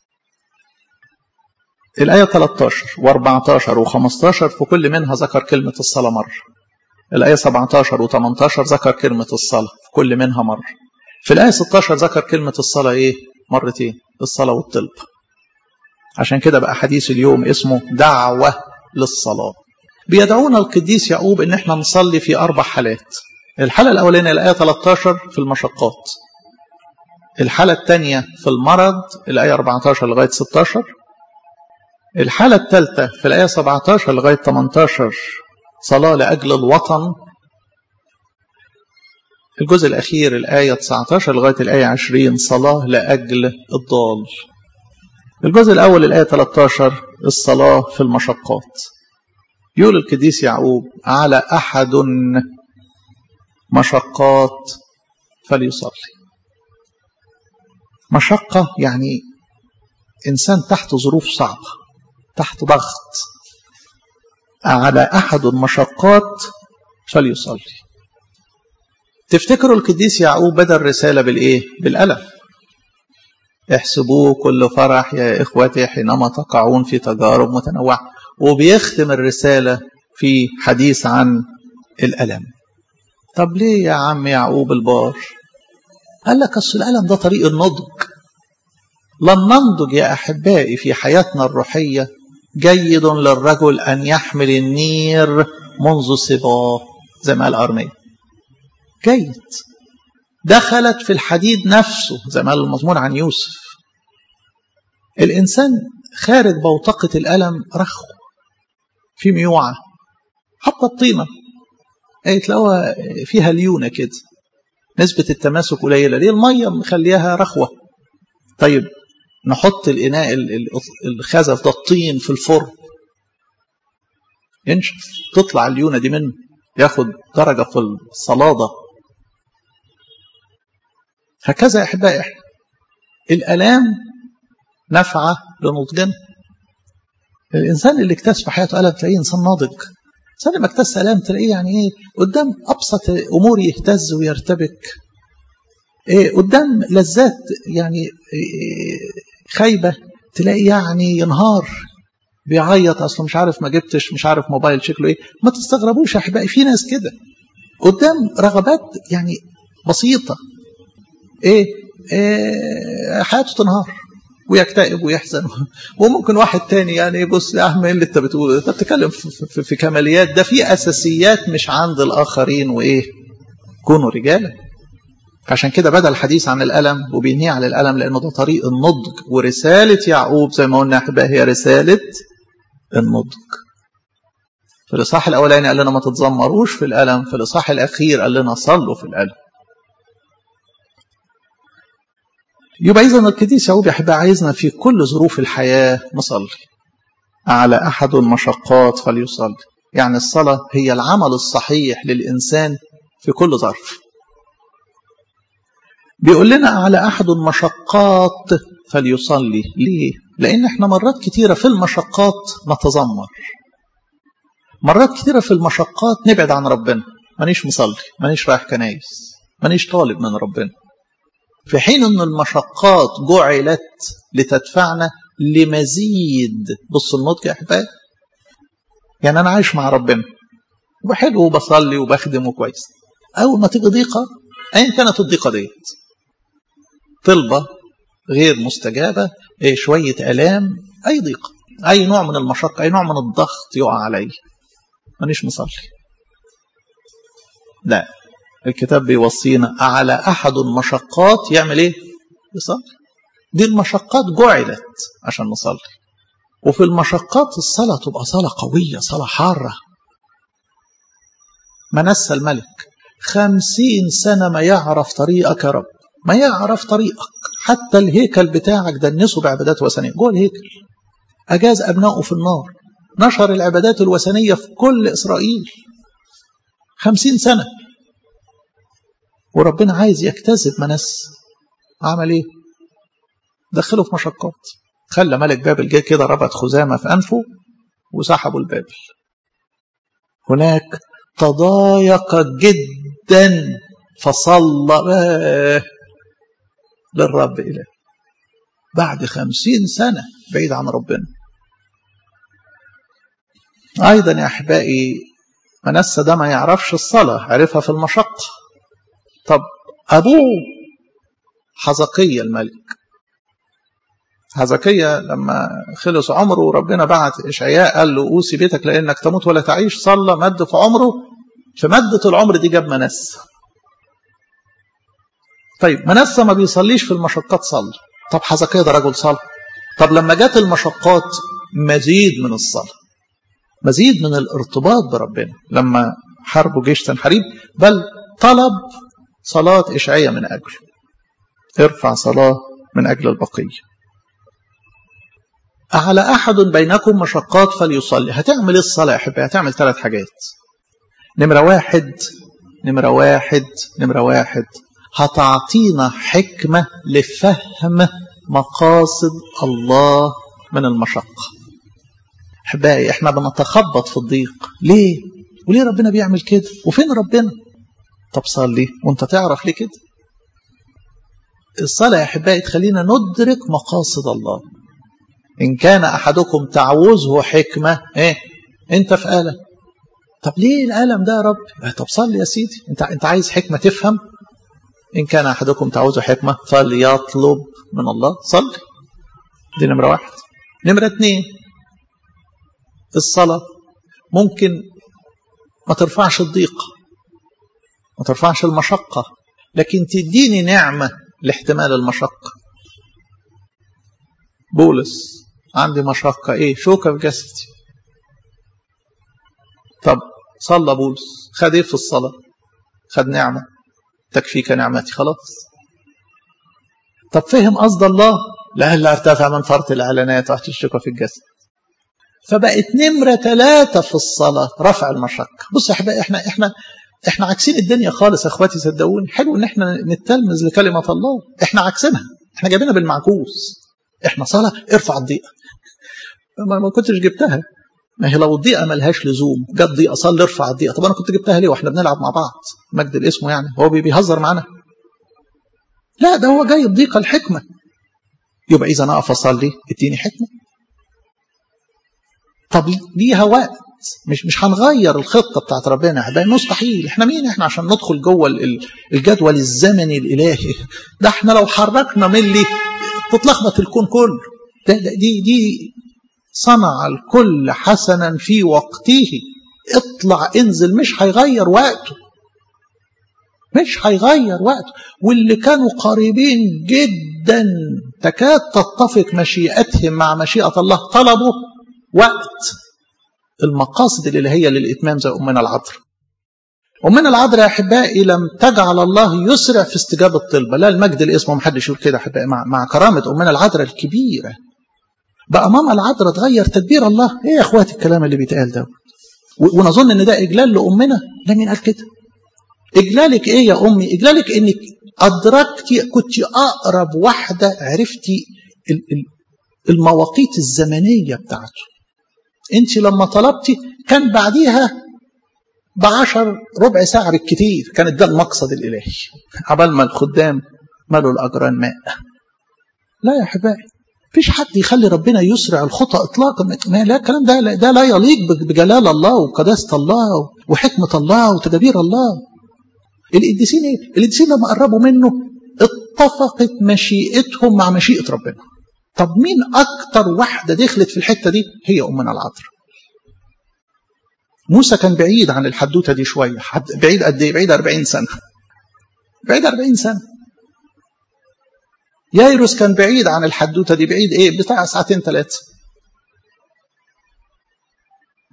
الآية 13 و14 و15 في كل منها ذكر كلمة الصلاة مرة. الآية 17 و18 ذكر كلمة الصلاة في كل منها مرة. في الآية 16 ذكر كلمة الصلاة إيه؟ مرتين الصلاة والطلب. عشان كده بقى حديث اليوم اسمه دعوة للصلاة. بيدعونا القديس يعقوب إن إحنا نصلي في أربع حالات. الحالة الأولانية الآية 13 في المشقات. الحالة الثانية في المرض الآية 14 لغاية 16 الحالة الثالثة في الآية 17 لغاية 18 صلاة لأجل الوطن الجزء الأخير الآية 19 لغاية الآية 20 صلاة لأجل الضال الجزء الأول الآية 13 الصلاة في المشقات يقول القديس يعقوب على أحد مشقات فليصلي مشقة يعني إنسان تحت ظروف صعبة تحت ضغط على أحد المشقات فليصلي تفتكروا القديس يعقوب بدأ الرسالة بالإيه؟ بالألم احسبوه كل فرح يا إخوتي حينما تقعون في تجارب متنوعة وبيختم الرسالة في حديث عن الألم طب ليه يا عم يعقوب البار قال لك أصل الألم ده طريق النضج لن ننضج يا أحبائي في حياتنا الروحية جيد للرجل أن يحمل النير منذ صباه زي ما قال أرميا جيد دخلت في الحديد نفسه زي ما قال المزمور عن يوسف الإنسان خارج بوتقة الألم رخو في ميوعة حتى الطينة تلاقوها فيها ليونة كده نسبة التماسك قليلة ليه المية مخليها رخوة طيب نحط الإناء الخزف ده الطين في الفرن ينشف تطلع الليونة دي منه ياخد درجة في الصلادة هكذا يا أحبائي إحنا الألام نافعة لنضجنا الإنسان اللي اكتسب في حياته ألم تلاقيه إنسان ناضج الإنسان لما اكتسب ألم تلاقيه يعني إيه قدام أبسط أمور يهتز ويرتبك إيه قدام لذات يعني إيه خايبة تلاقي يعني ينهار بيعيط اصله مش عارف ما جبتش مش عارف موبايل شكله ايه ما تستغربوش يا احبائي في ناس كده قدام رغبات يعني بسيطة ايه, إيه حياته تنهار ويكتئب ويحزن وممكن واحد تاني يعني يبص يا عم ايه اللي انت بتقوله انت بتتكلم في, في, في كماليات ده في اساسيات مش عند الاخرين وايه كونوا رجالا عشان كده بدأ الحديث عن الألم وبينهي على الألم لأنه ده طريق النضج ورسالة يعقوب زي ما قلنا أحبائي هي رسالة النضج في الإصحاح الأولاني قال لنا ما تتذمروش في الألم في الإصحاح الأخير قال لنا صلوا في الألم يبقى إذا القديس يعقوب يا أحبائي عايزنا في كل ظروف الحياة نصلي على أحد المشقات فليصلي يعني الصلاة هي العمل الصحيح للإنسان في كل ظرف بيقول لنا على أحد المشقات فليصلي ليه؟ لأن احنا مرات كتيرة في المشقات نتذمر مرات كتيرة في المشقات نبعد عن ربنا مانيش مصلي مانيش رايح كنايس مانيش طالب من ربنا في حين أن المشقات جعلت لتدفعنا لمزيد بص النطق يا أحبائي يعني أنا عايش مع ربنا وحلو وبصلي وبخدم وكويس أول ما تيجي ضيقة أيا كانت الضيقة ديت طلبة غير مستجابة إيه شوية ألام أي ضيقة أي نوع من المشقة أي نوع من الضغط يقع علي مانيش مصلي لا الكتاب بيوصينا على أحد المشقات يعمل إيه يصلي دي المشقات جعلت عشان نصلي وفي المشقات الصلاة تبقى صلاة قوية صلاة حارة منسى الملك خمسين سنة ما يعرف طريقك يا رب ما يعرف طريقك حتى الهيكل بتاعك دنسه بعبادات وثنية جوه الهيكل أجاز أبنائه في النار نشر العبادات الوثنية في كل إسرائيل خمسين سنة وربنا عايز يجتذب منس عمل ايه دخله في مشقات خلى ملك بابل جه كده ربط خزامة في أنفه وسحبوا البابل هناك تضايق جدا فصلى للرب إله بعد خمسين سنة بعيد عن ربنا أيضا يا أحبائي منسى ده ما يعرفش الصلاة عرفها في المشقة طب أبوه حزقية الملك حزقية لما خلص عمره ربنا بعت إشعياء قال له أوصي بيتك لأنك تموت ولا تعيش صلى مد في عمره في مدة العمر دي جاب منسى طيب منسى ما بيصليش في المشقات صلى طب حزقية ده رجل صلى طب لما جت المشقات مزيد من الصلاة مزيد من الارتباط بربنا لما حاربوا جيش تنحريب بل طلب صلاة إشعية من أجله ارفع صلاة من أجل البقية على أحد بينكم مشقات فليصلي هتعمل إيه الصلاة يا أحبائي هتعمل ثلاث حاجات نمرة واحد نمرة واحد نمرة واحد هتعطينا حكمة لفهم مقاصد الله من المشقة أحبائي إحنا بنتخبط في الضيق ليه؟ وليه ربنا بيعمل كده؟ وفين ربنا؟ طب صلي وانت تعرف ليه كده الصلاة يا أحبائي تخلينا ندرك مقاصد الله إن كان أحدكم تعوزه حكمة إيه أنت في ألم طب ليه الألم ده يا رب طب صلي يا سيدي أنت, أنت عايز حكمة تفهم إن كان أحدكم تعوزه حكمة فليطلب من الله صلي دي نمرة واحد نمرة اتنين الصلاة ممكن ما ترفعش الضيق ما ترفعش المشقة لكن تديني نعمة لاحتمال المشقة بولس عندي مشقة ايه شوكة في جسدي طب صلى بولس خد ايه في الصلاة خد نعمة تكفيك نعمتي خلاص طب فهم قصد الله لألا ارتفع من فرط الإعلانات تحت الشوكة في الجسد فبقت نمرة ثلاثة في الصلاة رفع المشقة بص يا احنا احنا احنا احنا عكسين الدنيا خالص يا اخواتي صدقوني حلو ان احنا نتلمذ لكلمة الله احنا عكسينها احنا جايبينها بالمعكوس احنا صلاة ارفع الضيقة ما, ما كنتش جبتها ما هي لو الضيقة ملهاش لزوم جت ضيقة صلي ارفع الضيقة طب انا كنت جبتها ليه واحنا بنلعب مع بعض مجد الاسم يعني هو بيهزر معانا لا ده هو جاي بضيقة الحكمة يبقى اذا انا اقف اصلي اديني حكمة طب ليها وقت مش مش هنغير الخطه بتاعت ربنا ده مستحيل احنا مين احنا عشان ندخل جوه الجدول الزمني الالهي ده احنا لو حركنا ملي تتلخبط الكون كله ده, ده دي دي صنع الكل حسنا في وقته اطلع انزل مش هيغير وقته مش هيغير وقته واللي كانوا قريبين جدا تكاد تتفق مشيئتهم مع مشيئة الله طلبوا وقت المقاصد الإلهية للإتمام زي أمنا العذراء أمنا العذراء يا أحبائي لم تجعل الله يسرع في استجابة طلبة لا المجد الاسم ما حدش يقول كده أحبائي مع, مع كرامة أمنا العذراء الكبيرة بقى ماما العذراء تغير تدبير الله إيه يا إخواتي الكلام اللي بيتقال ده ونظن إن ده إجلال لأمنا لا مين قال كده إجلالك إيه يا أمي إجلالك إنك أدركتي كنت أقرب واحدة عرفتي المواقيت الزمنية بتاعته انت لما طلبتي كان بعديها بعشر ربع ساعة بالكتير كانت ده المقصد الإلهي عبال ما الخدام مالوا الأجران ماء لا يا حبايبي فيش حد يخلي ربنا يسرع الخطى اطلاقا ما لا الكلام ده ده لا يليق بجلال الله وقداسه الله وحكمه الله وتدابير الله القديسين ايه؟ القديسين لما قربوا منه اتفقت مشيئتهم مع مشيئه ربنا طب مين أكتر واحدة دخلت في الحتة دي هي أمنا العذراء موسى كان بعيد عن الحدوتة دي شوية بعيد قد إيه بعيد 40 سنة بعيد 40 سنة يايروس كان بعيد عن الحدوتة دي بعيد إيه بتاع ساعتين ثلاثة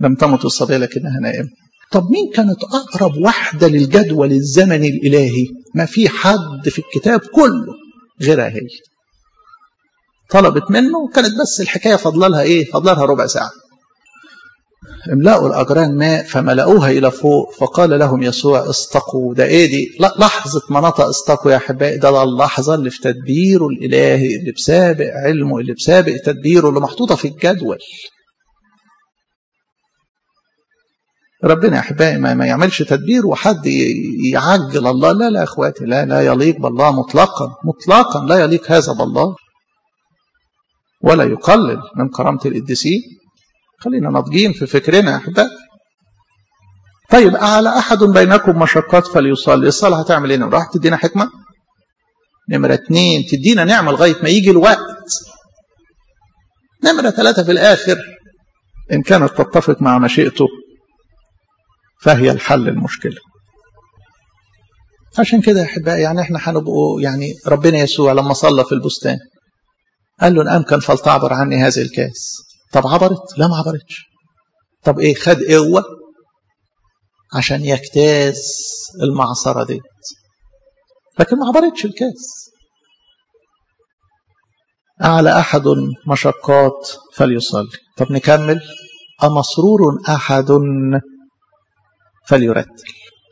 لم تمت الصبية لكنها نائمة طب مين كانت أقرب واحدة للجدول الزمني الإلهي ما في حد في الكتاب كله غيرها هي طلبت منه كانت بس الحكاية فضلها إيه فضلها ربع ساعة املأوا الأجران ماء فملأوها إلى فوق فقال لهم يسوع استقوا ده إيه دي لا لحظة مناطق استقوا يا أحبائي ده اللحظة اللي في تدبيره الإلهي اللي بسابق علمه اللي بسابق تدبيره اللي محطوطة في الجدول ربنا يا احبائي ما, ما يعملش تدبير وحد يعجل الله لا لا يا اخواتي لا لا يليق بالله مطلقا مطلقا لا يليق هذا بالله ولا يقلل من كرامه القديسين خلينا ناضجين في فكرنا يا احبائي طيب على احد بينكم مشقات فليصلي الصلاه هتعمل ايه راح تدينا حكمه نمره اثنين تدينا نعمه لغايه ما يجي الوقت نمره ثلاثه في الاخر ان كانت تتفق مع مشيئته فهي الحل المشكلة عشان كده يا أحبائي يعني احنا هنبقوا يعني ربنا يسوع لما صلى في البستان قال له إن أمكن فلتعبر عني هذه الكاس طب عبرت؟ لا ما عبرتش طب إيه خد قوة عشان يجتاز المعصرة دي لكن ما عبرتش الكاس أعلى أحد مشقات فليصلي طب نكمل أمسرور أحد فليرتل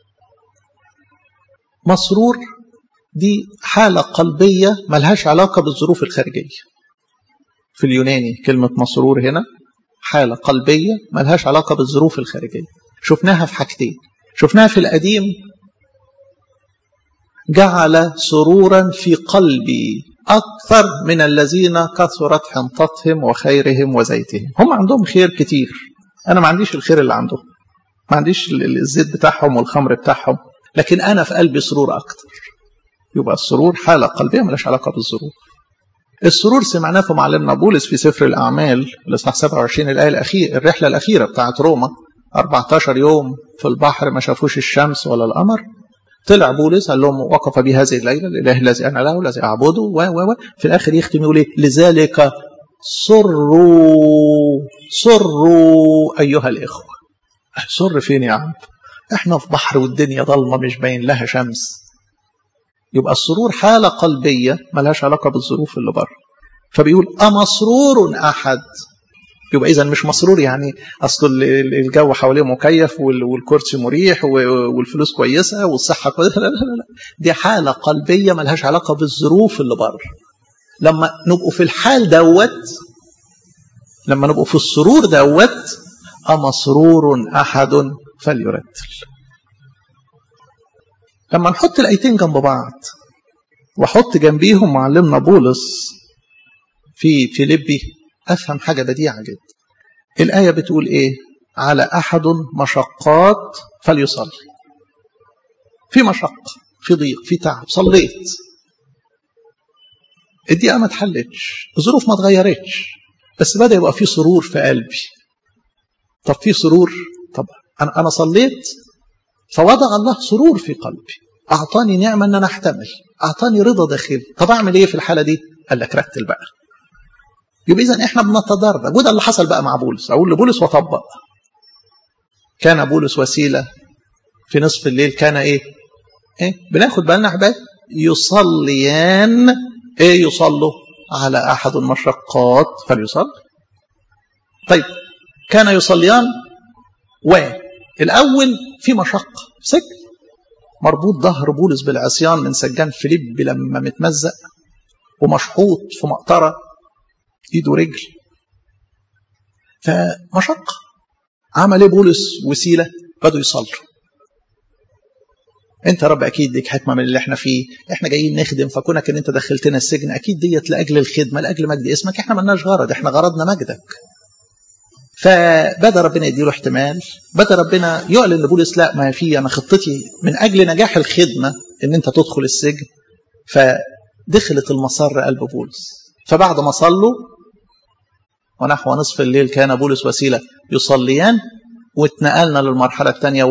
مسرور دي حالة قلبية ملهاش علاقة بالظروف الخارجية في اليوناني كلمة مسرور هنا حالة قلبية ملهاش علاقة بالظروف الخارجية شفناها في حاجتين شفناها في القديم جعل سرورا في قلبي أكثر من الذين كثرت حنطتهم وخيرهم وزيتهم هم عندهم خير كتير أنا ما عنديش الخير اللي عندهم ما عنديش الزيت بتاعهم والخمر بتاعهم لكن انا في قلبي سرور اكتر يبقى السرور حاله قلبيه ملهاش علاقه بالظروف السرور سمعناه في معلمنا بولس في سفر الاعمال الاصحاح 27 الايه الاخيره الرحله الاخيره بتاعت روما 14 يوم في البحر ما شافوش الشمس ولا القمر طلع بولس قال لهم وقف بي هذه الليله الاله الذي انا له الذي اعبده و و في الاخر يختم يقول ايه لذلك سروا سروا ايها الاخوه سر فين يا عم احنا في بحر والدنيا ضلمه مش باين لها شمس يبقى السرور حاله قلبيه ملهاش علاقه بالظروف اللي بره فبيقول امسرور احد يبقى اذا مش مسرور يعني اصل الجو حواليه مكيف والكرسي مريح والفلوس كويسه والصحه كويسه لا لا لا دي حاله قلبيه ملهاش علاقه بالظروف اللي بره لما نبقوا في الحال دوت لما نبقوا في السرور دوت أمسرور أحد فليرتل لما نحط الآيتين جنب بعض وأحط جنبيهم معلمنا بولس في فيليبي أفهم حاجة بديعة جدا الآية بتقول إيه على أحد مشقات فليصلي في مشقة في ضيق في تعب صليت الدقيقة ما اتحلتش الظروف ما اتغيرتش بس بدأ يبقى في سرور في قلبي طب في سرور طب انا انا صليت فوضع الله سرور في قلبي اعطاني نعمه ان انا احتمل اعطاني رضا داخلي طب اعمل ايه في الحاله دي قال لك رتل بقى يبقى اذا احنا بنتدرج وده اللي حصل بقى مع بولس اقول لبولس وطبق كان بولس وسيله في نصف الليل كان ايه ايه بناخد بالنا احباب يصليان ايه يصلوا على احد المشقات فليصلي طيب كان يصليان والأول في مشقة سجن مربوط ظهر بولس بالعصيان من سجان فيليب لما متمزق ومشحوط في مقطرة ايده رجل فمشقة عمل ايه بولس وسيلة بدوا يصلوا انت يا رب اكيد ليك حكمه من اللي احنا فيه احنا جايين نخدم فكونك ان انت دخلتنا السجن اكيد ديت لاجل الخدمه لاجل مجد اسمك احنا ملناش غرض احنا غرضنا مجدك فبدا ربنا يديله احتمال بدا ربنا يعلن لبولس لا ما في انا خطتي من اجل نجاح الخدمه ان انت تدخل السجن فدخلت المسار قلب بولس فبعد ما صلوا ونحو نصف الليل كان بولس وسيله يصليان واتنقلنا للمرحله الثانيه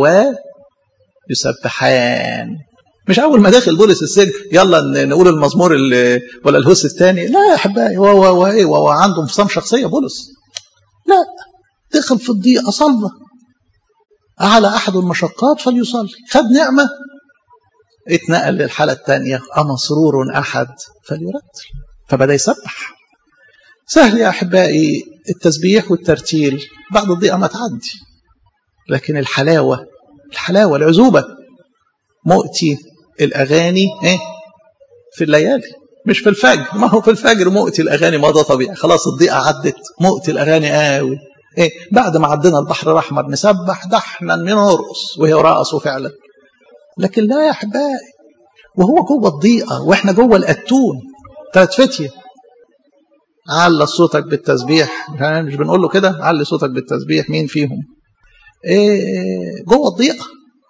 ويسبحان مش اول ما داخل بولس السجن يلا نقول المزمور ولا الهوس الثاني لا يا احبائي هو هو هو عنده انفصام شخصيه بولس لا دخل في الضيقة صلى على أحد المشقات فليصلي خد نعمة اتنقل للحالة الثانية أمسرور أحد فليرتل فبدأ يسبح سهل يا أحبائي التسبيح والترتيل بعد الضيقة ما تعدي لكن الحلاوة الحلاوة العزوبة مؤتي الأغاني إيه؟ في الليالي مش في الفجر ما هو في الفجر مؤتي الأغاني ما ده طبيعي خلاص الضيقة عدت مؤتي الأغاني قوي إيه بعد ما عدينا البحر الأحمر نسبح ده احنا نرقص وهي رقصوا فعلا لكن لا يا أحبائي وهو جوه الضيقة وإحنا جوه الأتون ثلاث فتية على صوتك بالتسبيح مش بنقول له كده علي صوتك بالتسبيح مين فيهم إيه جوه الضيقة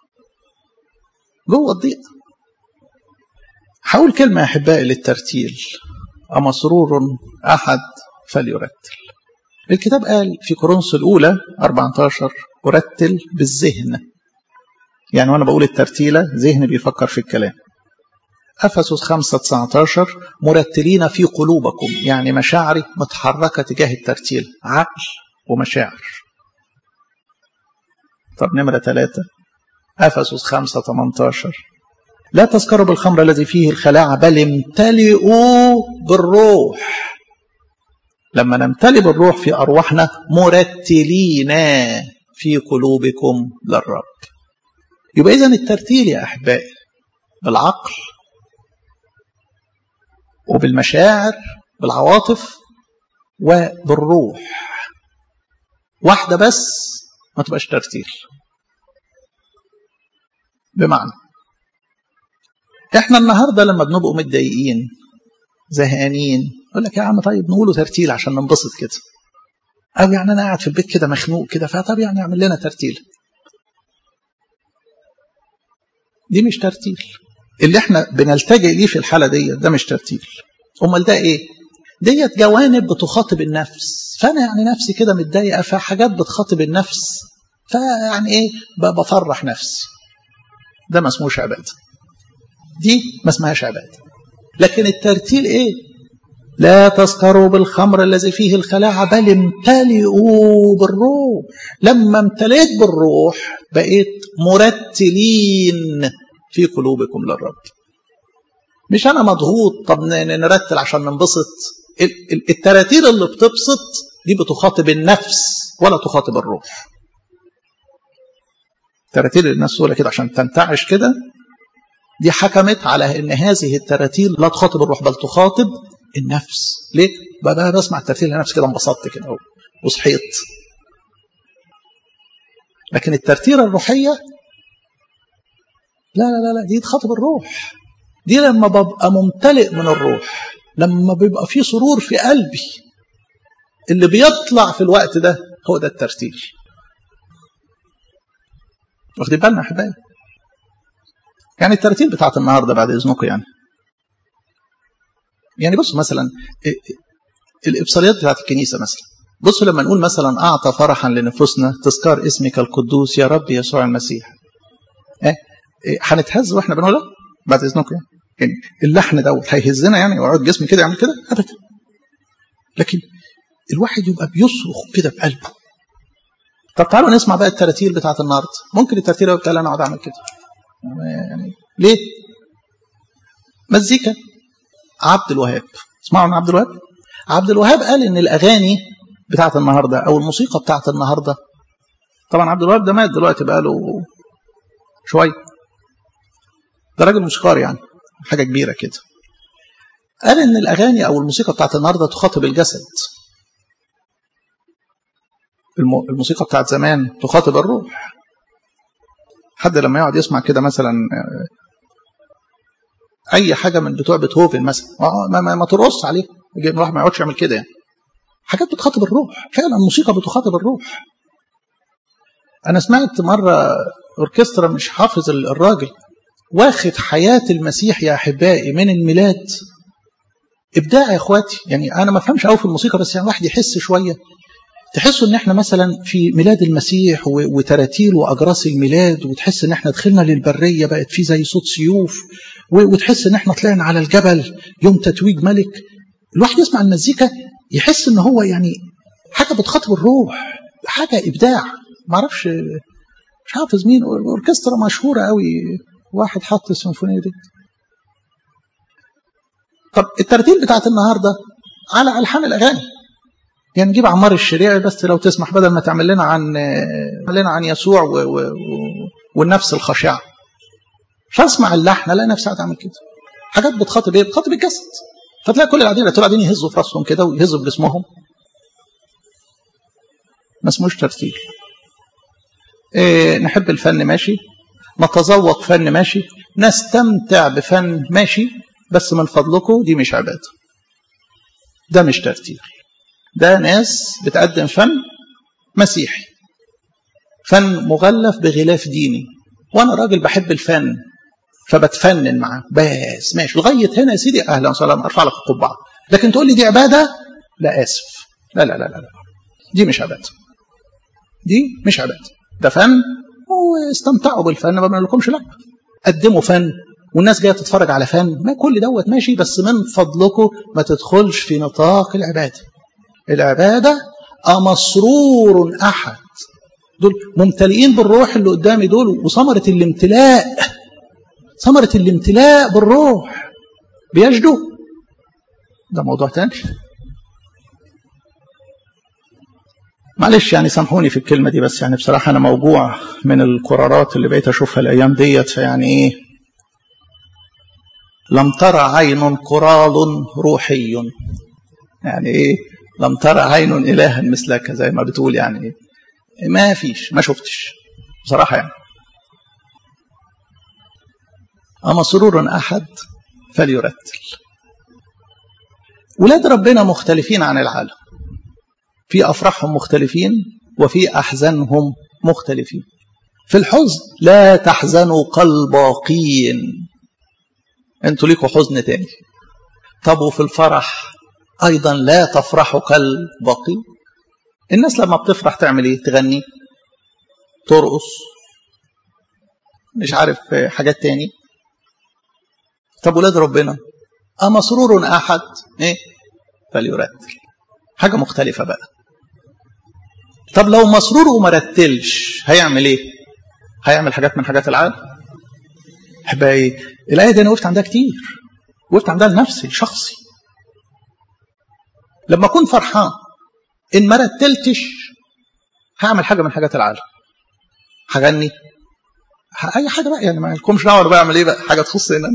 جوه الضيقة حاول كلمة يا أحبائي للترتيل أمسرور أحد فليرتل الكتاب قال في كورنثوس الأولى 14 أرتل بالذهن يعني وأنا بقول الترتيلة ذهني بيفكر في الكلام أفسس 5 19 مرتلين في قلوبكم يعني مشاعري متحركة تجاه الترتيل عقل ومشاعر طب نمرة ثلاثة أفسس 5 18 لا تسكروا بالخمر الذي فيه الخلاعة بل امتلئوا بالروح لما نمتلئ بالروح في أرواحنا مرتلين في قلوبكم للرب يبقى إذن الترتيل يا أحبائي بالعقل وبالمشاعر بالعواطف وبالروح واحدة بس ما تبقاش ترتيل بمعنى احنا النهاردة لما بنبقوا متضايقين زهقانين يقول لك يا عم طيب نقوله ترتيل عشان ننبسط كده او يعني انا قاعد في البيت كده مخنوق كده فطب يعني اعمل لنا ترتيل دي مش ترتيل اللي احنا بنلتجئ ليه في الحالة دي ده مش ترتيل امال ده ايه ديت جوانب بتخاطب النفس فانا يعني نفسي كده متضايقه فحاجات بتخاطب النفس فيعني ايه بفرح نفسي ده ما اسموش عباده دي ما اسمهاش عباده لكن الترتيل ايه لا تسكروا بالخمر الذي فيه الخلاعة بل امتلئوا بالروح لما امتلئت بالروح بقيت مرتلين في قلوبكم للرب مش انا مضغوط طب نرتل عشان ننبسط التراتيل اللي بتبسط دي بتخاطب النفس ولا تخاطب الروح تراتيل الناس تقول كده عشان تنتعش كده دي حكمت على ان هذه التراتيل لا تخاطب الروح بل تخاطب النفس ليه بقى بسمع الترتيل لنفسي كده انبسطت كده وصحيت لكن الترتيله الروحيه لا لا لا لا دي تخاطب الروح دي لما ببقى ممتلئ من الروح لما بيبقى في سرور في قلبي اللي بيطلع في الوقت ده هو ده الترتيل واخدين بالنا يا احبائي يعني الترتيل بتاعت النهارده بعد اذنكم يعني يعني بصوا مثلا الابصاريات بتاعت الكنيسه مثلا بصوا لما نقول مثلا اعطى فرحا لنفوسنا تذكار اسمك القدوس يا رب يسوع المسيح ايه هنتهز واحنا بنقولها بعد اذنكم يعني. يعني اللحن دوت هيهزنا يعني ويقعد جسمي كده يعمل كده ابدا لكن الواحد يبقى بيصرخ كده بقلبه طب تعالوا نسمع بقى التراتيل بتاعت النهارده ممكن الترتيل بتاع انا اقعد اعمل كده يعني ليه مزيكا عبد الوهاب اسمعوا عن عبد الوهاب عبد الوهاب قال ان الاغاني بتاعت النهارده او الموسيقى بتاعت النهارده طبعا عبد الوهاب ده مات دلوقتي بقى له شويه ده راجل موسيقار يعني حاجه كبيره كده قال ان الاغاني او الموسيقى بتاعت النهارده تخاطب الجسد الموسيقى بتاعت زمان تخاطب الروح حد لما يقعد يسمع كده مثلا اي حاجه من بتوع بيتهوفن مثلا ما, ما, ما ترقص عليه الواحد ما يقعدش يعمل كده يعني حاجات بتخاطب الروح فعلا الموسيقى بتخاطب الروح انا سمعت مره اوركسترا مش حافظ الراجل واخد حياه المسيح يا احبائي من الميلاد ابداع يا اخواتي يعني انا ما افهمش قوي في الموسيقى بس يعني الواحد يحس شويه تحسوا ان احنا مثلا في ميلاد المسيح وتراتيل واجراس الميلاد وتحس ان احنا دخلنا للبريه بقت في زي صوت سيوف وتحس ان احنا طلعنا على الجبل يوم تتويج ملك الواحد يسمع المزيكا يحس ان هو يعني حاجه بتخاطب الروح حاجة إبداع معرفش مش حافظ مين أوركسترا مشهورة قوي واحد حط السيمفونية دي طب الترتيب بتاعت النهاردة على ألحان الأغاني يعني نجيب عمار الشريعي بس لو تسمح بدل ما تعمل لنا عن تعمل لنا عن يسوع و... و... والنفس الخاشعة مش هسمع اللحن الاقي نفسي قاعد اعمل كده حاجات بتخاطب ايه؟ بتخاطب الجسد فتلاقي كل اللي قاعدين اللي قاعدين يهزوا في راسهم كده ويهزوا بجسمهم ما اسموش ترتيل إيه نحب الفن ماشي نتذوق فن ماشي نستمتع بفن ماشي بس من فضلكم دي مش عباده ده مش ترتيل ده ناس بتقدم فن مسيحي فن مغلف بغلاف ديني وانا راجل بحب الفن فبتفنن معاه بس ماشي لغايه هنا يا سيدي اهلا وسهلا ارفع لك القبعه لكن تقول لي دي عباده لا اسف لا لا لا لا, لا. دي مش عباده دي مش عباده ده فن واستمتعوا بالفن ما بنقولكمش لا قدموا فن والناس جايه تتفرج على فن ما كل دوت ماشي بس من فضلكم ما تدخلش في نطاق العباده العباده امسرور احد دول ممتلئين بالروح اللي قدامي دول وثمره الامتلاء ثمره الامتلاء بالروح بيجدوا ده موضوع تاني معلش يعني سامحوني في الكلمة دي بس يعني بصراحة أنا موجوع من القرارات اللي بقيت أشوفها الأيام ديت فيعني إيه لم ترى عين قرال روحي يعني إيه لم ترى عين إلها مثلك زي ما بتقول يعني إيه ما فيش ما شفتش بصراحة يعني أما سرور أحد فليرتل ولاد ربنا مختلفين عن العالم في أفراحهم مختلفين وفي أحزانهم مختلفين في الحزن لا تحزنوا كالباقين انتوا ليكوا حزن تاني طب وفي الفرح أيضا لا تفرحوا كالباقين الناس لما بتفرح تعمل ايه تغني ترقص مش عارف حاجات تاني طب ولاد ربنا أما سرور أحد إيه فليرتل حاجة مختلفة بقى طب لو مسرور وما رتلش هيعمل ايه هيعمل حاجات من حاجات العالم احبائي الايه دي انا وقفت عندها كتير وقفت عندها لنفسي شخصي لما اكون فرحان ان ما رتلتش هعمل حاجه من حاجات العالم هغني اي حاجه بقى يعني ما لكمش دعوه بقى اعمل ايه بقى حاجه تخص انا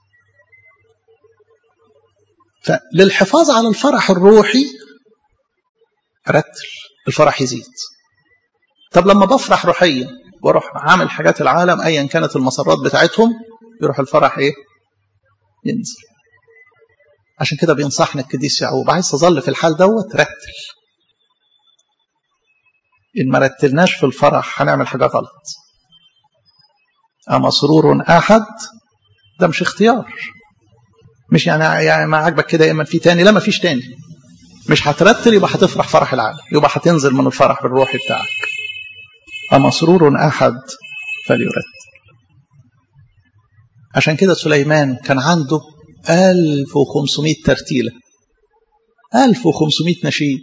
فللحفاظ على الفرح الروحي رتل الفرح يزيد طب لما بفرح روحيا واروح عامل حاجات العالم ايا كانت المسارات بتاعتهم يروح الفرح ايه ينزل عشان كده بينصحنا القديس يعقوب عايز تظل في الحال دوت رتل ان ما رتلناش في الفرح هنعمل حاجه غلط اما سرور احد ده مش اختيار مش يعني يعني ما عاجبك كده يا اما في تاني لا ما فيش تاني مش هترتل يبقى هتفرح فرح العالم يبقى هتنزل من الفرح بالروحي بتاعك أما سرور أحد فليرتل عشان كده سليمان كان عنده 1500 ترتيلة 1500 نشيد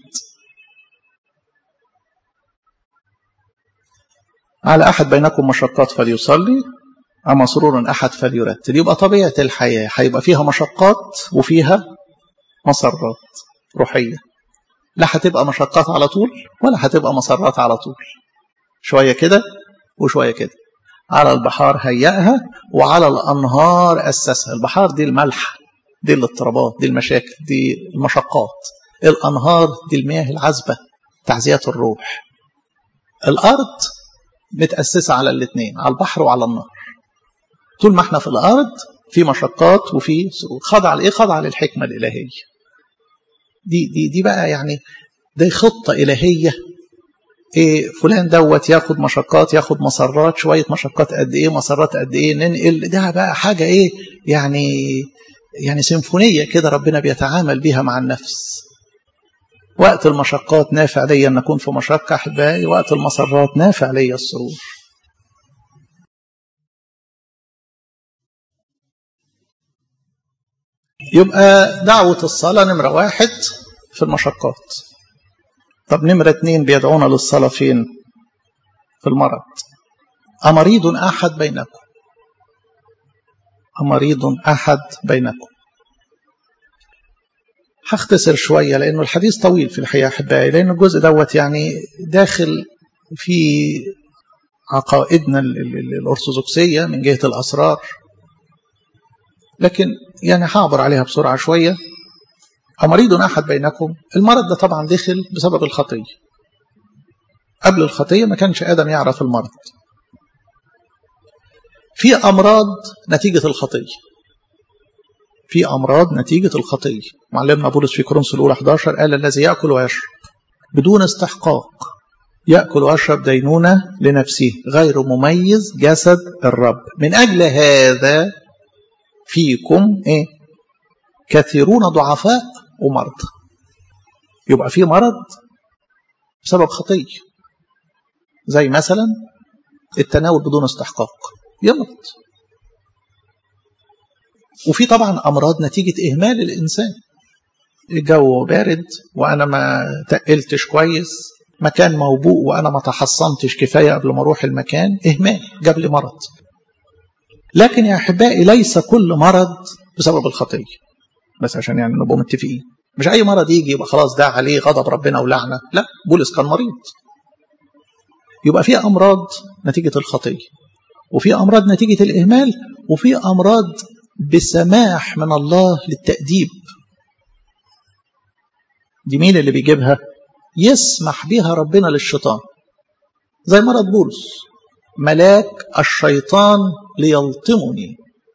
على أحد بينكم مشقات فليصلي أما سرور أحد فليرتل يبقى طبيعة الحياة هيبقى فيها مشقات وفيها مسرات روحية لا هتبقى مشقات على طول ولا هتبقى مسرات على طول شوية كده وشوية كده على البحار هيئها وعلى الأنهار أسسها البحار دي الملح دي الاضطرابات دي المشاكل دي المشقات الأنهار دي المياه العذبة تعزيات الروح الأرض متأسسة على الاثنين على البحر وعلى النهر طول ما احنا في الأرض في مشقات وفي سرور خضع لإيه خضع للحكمة الإلهية دي دي دي بقى يعني دي خطة إلهية إيه فلان دوت ياخد مشقات ياخد مسرات شوية مشقات قد إيه مسرات قد إيه ننقل ده بقى حاجة إيه يعني يعني سيمفونية كده ربنا بيتعامل بيها مع النفس وقت المشقات نافع ليا أن أكون في مشقة أحبائي وقت المسرات نافع ليا السرور يبقى دعوة الصلاة نمرة واحد في المشقات طب نمرة اتنين بيدعونا للصلاة فين في المرض أمريض أحد بينكم أمريض أحد بينكم هختصر شوية لأنه الحديث طويل في الحقيقة أحبائي لأن الجزء دوت يعني داخل في عقائدنا الأرثوذكسية من جهة الأسرار لكن يعني هعبر عليها بسرعة شوية أمريض أحد بينكم المرض ده طبعا دخل بسبب الخطية قبل الخطية ما كانش آدم يعرف المرض في أمراض نتيجة الخطية في أمراض نتيجة الخطية معلمنا بولس في كورنثوس الأولى 11 قال الذي يأكل ويشرب بدون استحقاق يأكل ويشرب دينونة لنفسه غير مميز جسد الرب من أجل هذا فيكم إيه؟ كثيرون ضعفاء ومرضى يبقى في مرض بسبب خطية زي مثلا التناول بدون استحقاق يمرض وفي طبعا أمراض نتيجة إهمال الإنسان الجو بارد وأنا ما تقلتش كويس مكان موبوء وأنا ما تحصنتش كفاية قبل ما أروح المكان إهمال جاب لي مرض لكن يا أحبائي ليس كل مرض بسبب الخطية بس عشان يعني نبقى متفقين مش أي مرض يجي يبقى خلاص ده عليه غضب ربنا ولعنة لا بولس كان مريض يبقى في أمراض نتيجة الخطية وفي أمراض نتيجة الإهمال وفي أمراض بسماح من الله للتأديب دي مين اللي بيجيبها يسمح بها ربنا للشيطان زي مرض بولس ملاك الشيطان ليلطمني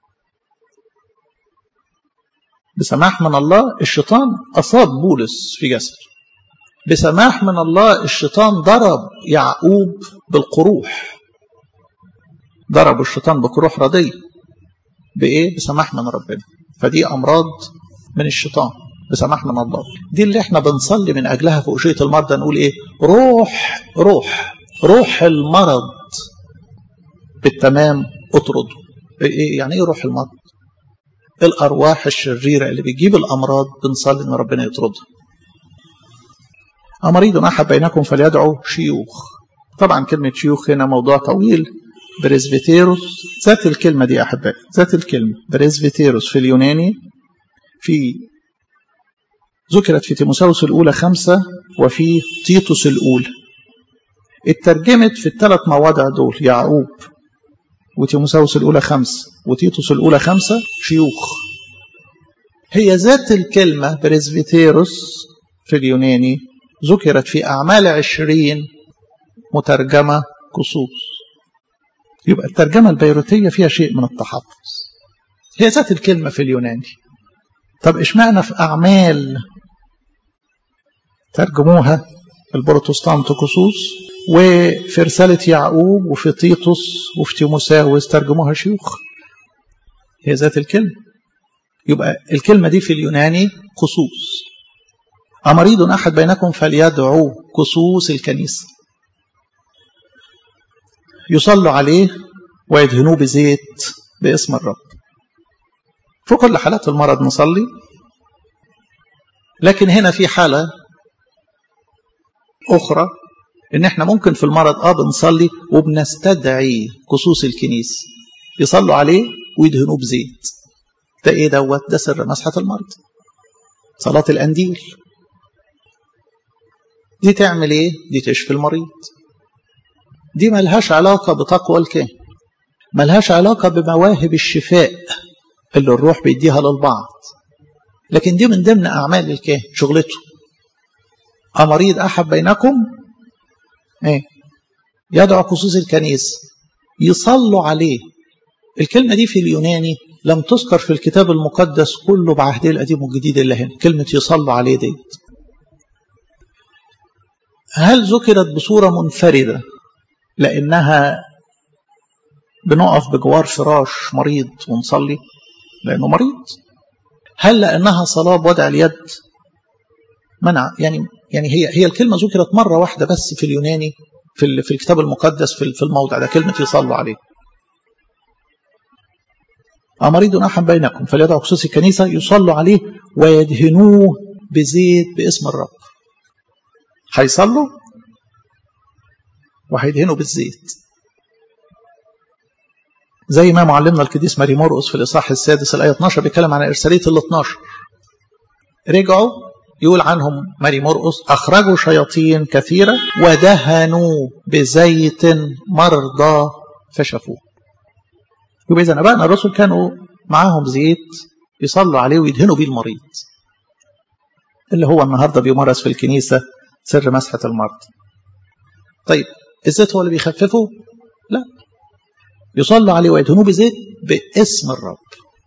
بسماح من الله الشيطان أصاب بولس في جسده بسماح من الله الشيطان ضرب يعقوب بالقروح ضرب الشيطان بقروح ردية بإيه؟ بسماح من ربنا فدي أمراض من الشيطان بسماح من الله دي اللي احنا بنصلي من أجلها في أشية المرضى نقول إيه روح روح روح المرض بالتمام اطرده إيه يعني إيه روح المرض الأرواح الشريرة اللي بتجيب الأمراض بنصلي إن ربنا يطردها أمريض أحد بينكم فليدعو شيوخ طبعا كلمة شيوخ هنا موضوع طويل بريزفيتيروس ذات الكلمة دي أحبائي ذات الكلمة بريزفيتيروس في اليوناني في ذكرت في تيموساوس الأولى خمسة وفي تيتوس الأولى اترجمت في الثلاث مواضع دول يعقوب وتيموساوس الأولى خمسة وتيتوس الأولى خمسة شيوخ هي ذات الكلمة بريزفيتيروس في اليوناني ذكرت في أعمال عشرين مترجمة كسوس يبقى الترجمة البيروتية فيها شيء من التحفظ هي ذات الكلمة في اليوناني طب اشمعنى في أعمال ترجموها البروتستانت كسوس وفي رسالة يعقوب وفي تيتوس وفي تيموساوس ترجموها شيوخ هي ذات الكلمة يبقى الكلمة دي في اليوناني كسوس أمريض أحد بينكم فليدعو كسوس الكنيسة يصلوا عليه ويدهنوه بزيت باسم الرب في كل حالات المرض نصلي لكن هنا في حالة أخرى إن إحنا ممكن في المرض آه بنصلي وبنستدعي كسوس الكنيسة يصلوا عليه ويدهنوه بزيت ده إيه دوت ده سر مسحة المرض صلاة الأنديل دي تعمل إيه؟ دي تشفي المريض دي ملهاش علاقة بتقوى الكاهن ملهاش علاقة بمواهب الشفاء اللي الروح بيديها للبعض لكن دي من ضمن أعمال الكاهن شغلته أمريض أحد بينكم إيه؟ يدعو خصوص الكنيسة يصلوا عليه الكلمة دي في اليوناني لم تذكر في الكتاب المقدس كله بعهده القديم والجديد اللي هنا كلمة يصلوا عليه ديت هل ذكرت بصورة منفردة لأنها بنقف بجوار فراش مريض ونصلي لأنه مريض هل لأنها صلاة بوضع اليد منع يعني يعني هي هي الكلمة ذكرت مرة واحدة بس في اليوناني في في الكتاب المقدس في في الموضع ده كلمة يصلوا عليه أمريض أحد بينكم فليدعو خصوص الكنيسة يصلوا عليه ويدهنوه بزيت باسم الرب هيصلوا وهيدهنوا بالزيت زي ما معلمنا القديس ماري مرقس في الإصحاح السادس الآية 12 بيتكلم عن إرسالية ال 12 رجعوا يقول عنهم ماري مرقس أخرجوا شياطين كثيرة ودهنوا بزيت مرضى فشفوه يبقى إذا أبائنا الرسل كانوا معاهم زيت يصلوا عليه ويدهنوا بيه المريض اللي هو النهارده بيمارس في الكنيسة سر مسحة المرض طيب الزيت هو اللي بيخففه لا يصلوا عليه ويدهنوه بزيت باسم الرب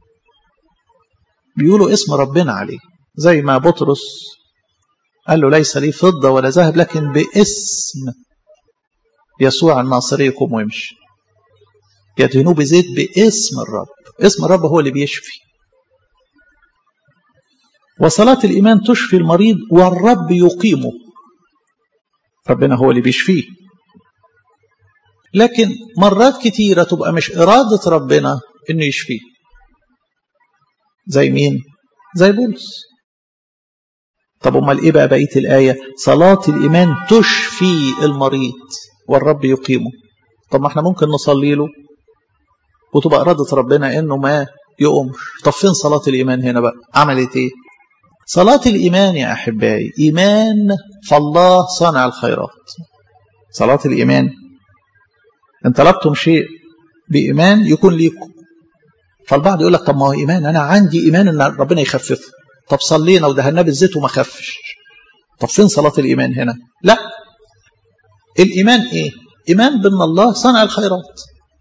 بيقولوا اسم ربنا عليه زي ما بطرس قال له ليس لي فضة ولا ذهب لكن باسم يسوع الناصري يقوم ويمشي يدهنوه بزيت باسم الرب اسم الرب هو اللي بيشفي وصلاة الإيمان تشفي المريض والرب يقيمه ربنا هو اللي بيشفيه لكن مرات كتيرة تبقى مش إرادة ربنا إنه يشفيه زي مين؟ زي بولس طب أمال إيه بقى بقية الآية؟ صلاة الإيمان تشفي المريض والرب يقيمه طب ما احنا ممكن نصلي له وتبقى إرادة ربنا إنه ما يقومش طب فين صلاة الإيمان هنا بقى؟ عملت إيه؟ صلاة الإيمان يا أحبائي إيمان فالله صانع الخيرات صلاة الإيمان إن طلبتم شيء بإيمان يكون ليكم فالبعض يقول لك طب ما هو إيمان أنا عندي إيمان إن ربنا يخففه طب صلينا ودهناه بالزيت وما خفش طب فين صلاة الإيمان هنا لا الإيمان إيه إيمان بأن الله صنع الخيرات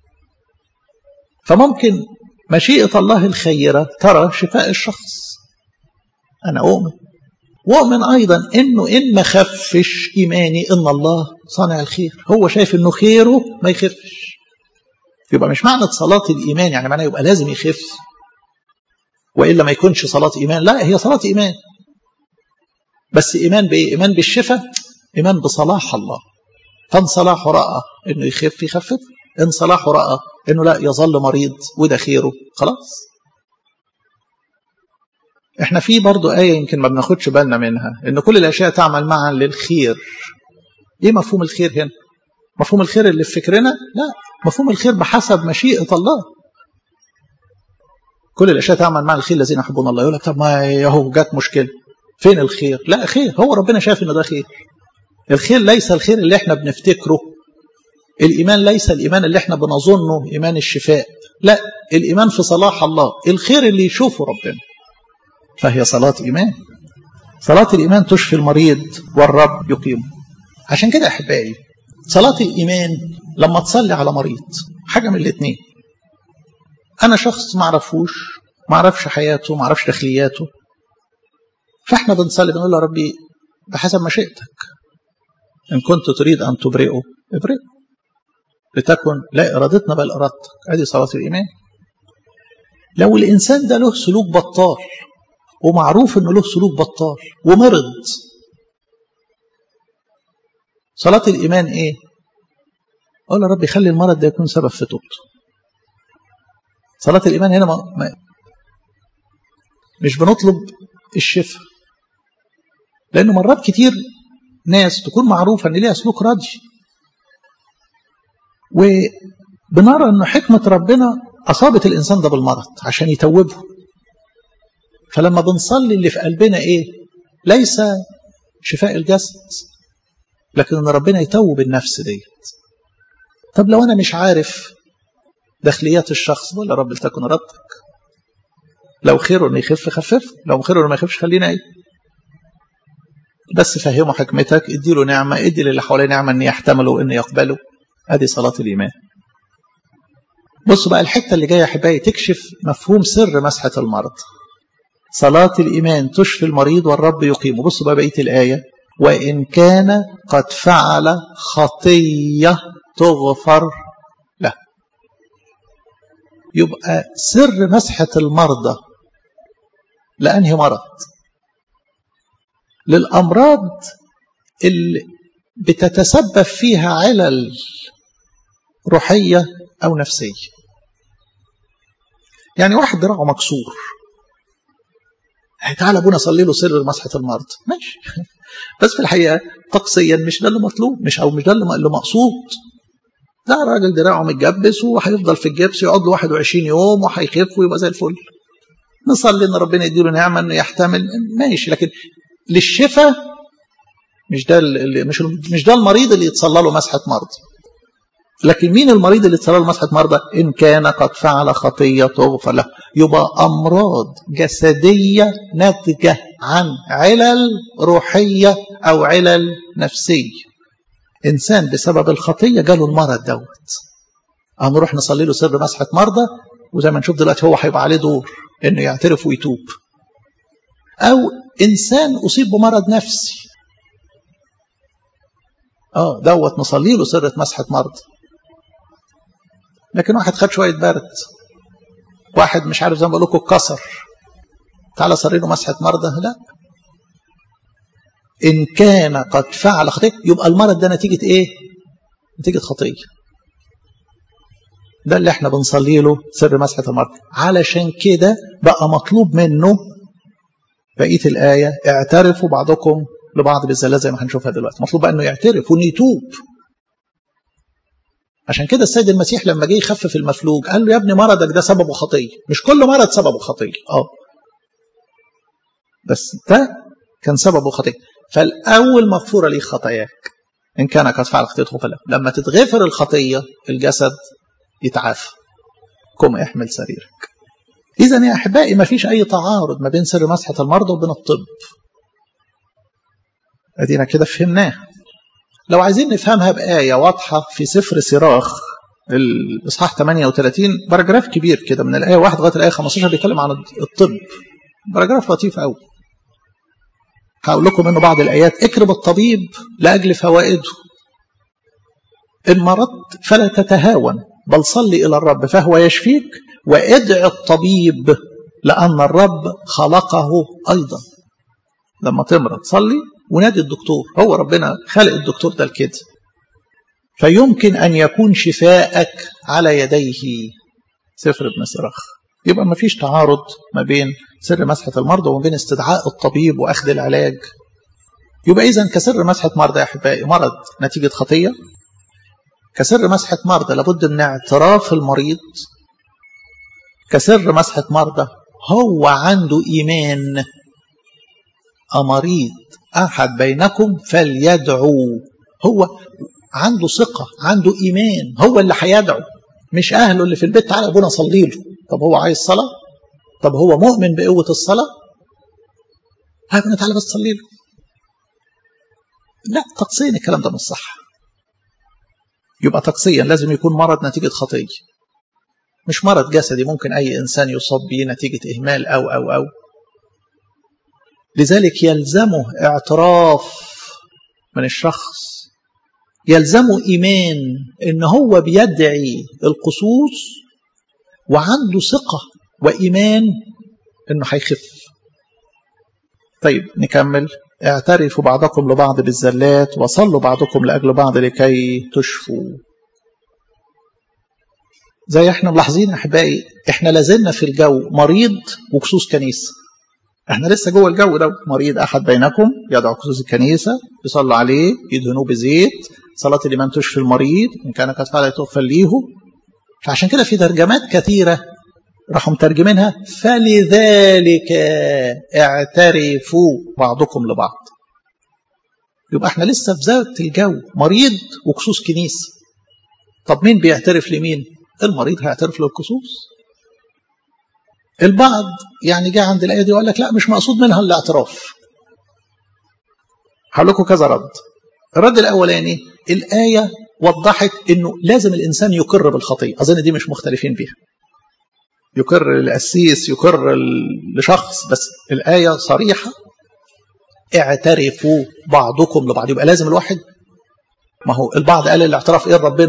فممكن مشيئة الله الخيرة ترى شفاء الشخص أنا أؤمن وأؤمن أيضا أنه إن ما خفش إيماني أن الله صانع الخير هو شايف أنه خيره ما يخفش يبقى مش معنى صلاة الإيمان يعني معناه يبقى لازم يخف وإلا ما يكونش صلاة إيمان لا هي صلاة إيمان بس إيمان بإيه؟ إيمان بالشفاء إيمان بصلاح الله فإن صلاحه رأى إنه يخف يخفف إن صلاحه رأى إنه لا يظل مريض وده خيره خلاص احنا في برضو آية يمكن ما بناخدش بالنا منها إن كل الأشياء تعمل معا للخير إيه مفهوم الخير هنا مفهوم الخير اللي في فكرنا لا مفهوم الخير بحسب مشيئة الله كل الأشياء تعمل مع الخير الذين يحبون الله يقول لك طب ما يهو جت مشكلة فين الخير لا خير هو ربنا شايف إن ده خير الخير ليس الخير اللي احنا بنفتكره الإيمان ليس الإيمان اللي احنا بنظنه إيمان الشفاء لا الإيمان في صلاح الله الخير اللي يشوفه ربنا فهي صلاة إيمان صلاة الإيمان تشفي المريض والرب يقيمه عشان كده أحبائي صلاة الإيمان لما تصلي على مريض حاجة من الاثنين أنا شخص ما أعرفوش ما أعرفش حياته ما أعرفش داخلياته فإحنا بنصلي بنقول له ربي بحسب مشيئتك إن كنت تريد أن تبرئه ابرئه لتكن لا إرادتنا بل إرادتك هذه صلاة الإيمان لو الإنسان ده له سلوك بطال ومعروف انه له سلوك بطال ومرض صلاة الإيمان إيه؟ أقول يا رب خلي المرض ده يكون سبب في توبته صلاة الإيمان هنا ما ما مش بنطلب الشفاء لأنه مرات كتير ناس تكون معروفة إن ليها سلوك راضي وبنرى إن حكمة ربنا أصابت الإنسان ده بالمرض عشان يتوبه فلما بنصلي اللي في قلبنا ايه ليس شفاء الجسد لكن ان ربنا يتوب النفس ديت طب لو انا مش عارف داخليات الشخص ولا رب لتكن ردك لو خيره انه يخف خفف لو خيره انه ما يخفش خلينا ايه بس فهمه حكمتك اديله نعمة ادي للي حواليه نعمة ان يحتملوا ان يقبلوا ادي صلاة الايمان بصوا بقى الحتة اللي جاية يا حبايبي تكشف مفهوم سر مسحة المرض صلاة الإيمان تشفي المريض والرب يقيمه بصوا بقى بقية الآية وإن كان قد فعل خطية تغفر له يبقى سر مسحة المرضى لأنهي مرض للأمراض اللي بتتسبب فيها علل روحية أو نفسية يعني واحد دراعه مكسور تعالى ابونا صلي له سر مسحه المرض ماشي بس في الحقيقه طقسيا مش ده اللي مطلوب مش او مش ده اللي مقصود ده الراجل دراعه متجبس وهيفضل في الجبس يقعد له 21 يوم وهيخف ويبقى زي الفل نصلي ان ربنا يديله نعمه انه يحتمل ماشي لكن للشفاء مش ده اللي مش مش ده المريض اللي يتصلى له مسحه مرض لكن مين المريض اللي يتصلى له مسحه مرضى ان كان قد فعل خطيه تغفر له يبقى امراض جسديه ناتجه عن علل روحيه او علل نفسيه انسان بسبب الخطيه جاله المرض دوت هنروح نصلي له سر مسحه مرضى وزي ما نشوف دلوقتي هو هيبقى عليه دور انه يعترف ويتوب او انسان اصيب بمرض نفسي اه دوت نصلي له سر مسحه مرض لكن واحد خد شويه برد واحد مش عارف زي ما بقول لكم اتكسر تعالى صلي له مسحه مرضى لا ان كان قد فعل خطيه يبقى المرض ده نتيجه ايه نتيجه خطيه ده اللي احنا بنصلي له سر مسحه المرض علشان كده بقى مطلوب منه بقيه الايه اعترفوا بعضكم لبعض بالزلات زي ما هنشوفها دلوقتي مطلوب بقى انه يعترف وانه يتوب عشان كده السيد المسيح لما جه يخفف المفلوج قال له يا ابني مرضك ده سببه خطيه مش كل مرض سببه خطيه اه بس ده كان سببه خطيه فالاول مغفوره ليه خطاياك ان كان قد فعل خطيه غفر له لما تتغفر الخطيه الجسد يتعافى قم احمل سريرك اذا يا احبائي ما فيش اي تعارض ما بين سر مسحه المرضى وبين الطب ادينا كده فهمناه لو عايزين نفهمها بآية واضحة في سفر صراخ الإصحاح 38 باراجراف كبير كده من الآية 1 لغاية الآية 15 بيتكلم عن الطب باراجراف لطيف قوي هقول لكم منه بعض الآيات اكرب الطبيب لأجل فوائده إن مرضت فلا تتهاون بل صلي إلى الرب فهو يشفيك وادع الطبيب لأن الرب خلقه أيضا لما تمرض صلي ونادي الدكتور هو ربنا خلق الدكتور ده لكده فيمكن أن يكون شفاءك على يديه سفر ابن صراخ يبقى ما فيش تعارض ما بين سر مسحة المرضى وما بين استدعاء الطبيب وأخذ العلاج يبقى إذا كسر مسحة مرضى يا أحبائي مرض نتيجة خطية كسر مسحة مرضى لابد من اعتراف المريض كسر مسحة مرضى هو عنده إيمان أمريض أحد بينكم فليدعو هو عنده ثقة عنده إيمان هو اللي هيدعو مش أهله اللي في البيت تعالى أبونا صلي له طب هو عايز صلاة طب هو مؤمن بقوة الصلاة أبونا تعالى بس صلي له لا تقصيا الكلام ده مش صح يبقى تقصيا لازم يكون مرض نتيجة خطية مش مرض جسدي ممكن أي إنسان يصاب به نتيجة إهمال أو أو أو لذلك يلزمه اعتراف من الشخص يلزمه إيمان إن هو بيدعي القصوص وعنده ثقة وإيمان إنه هيخف طيب نكمل اعترفوا بعضكم لبعض بالزلات وصلوا بعضكم لأجل بعض لكي تشفوا زي احنا ملاحظين احبائي احنا لازلنا في الجو مريض وكسوس كنيسه احنا لسه جوه الجو ده مريض احد بينكم يدعو خصوص الكنيسه يصلوا عليه يدهنوه بزيت صلاه الامام تشفي المريض ان كان قد فعل يتوفى ليه فعشان كده في ترجمات كثيره راحوا مترجمينها فلذلك اعترفوا بعضكم لبعض يبقى احنا لسه في ذات الجو مريض وكسوس كنيسه طب مين بيعترف لمين المريض هيعترف للكسوس البعض يعني جاء عند الآية دي وقال لك لا مش مقصود منها الاعتراف هقول لكم كذا رد الرد الأولاني الآية وضحت أنه لازم الإنسان يقر بالخطية أظن دي مش مختلفين بيها يقر للأسيس يقر لشخص بس الآية صريحة اعترفوا بعضكم لبعض يبقى لازم الواحد ما هو البعض قال الاعتراف ايه لربنا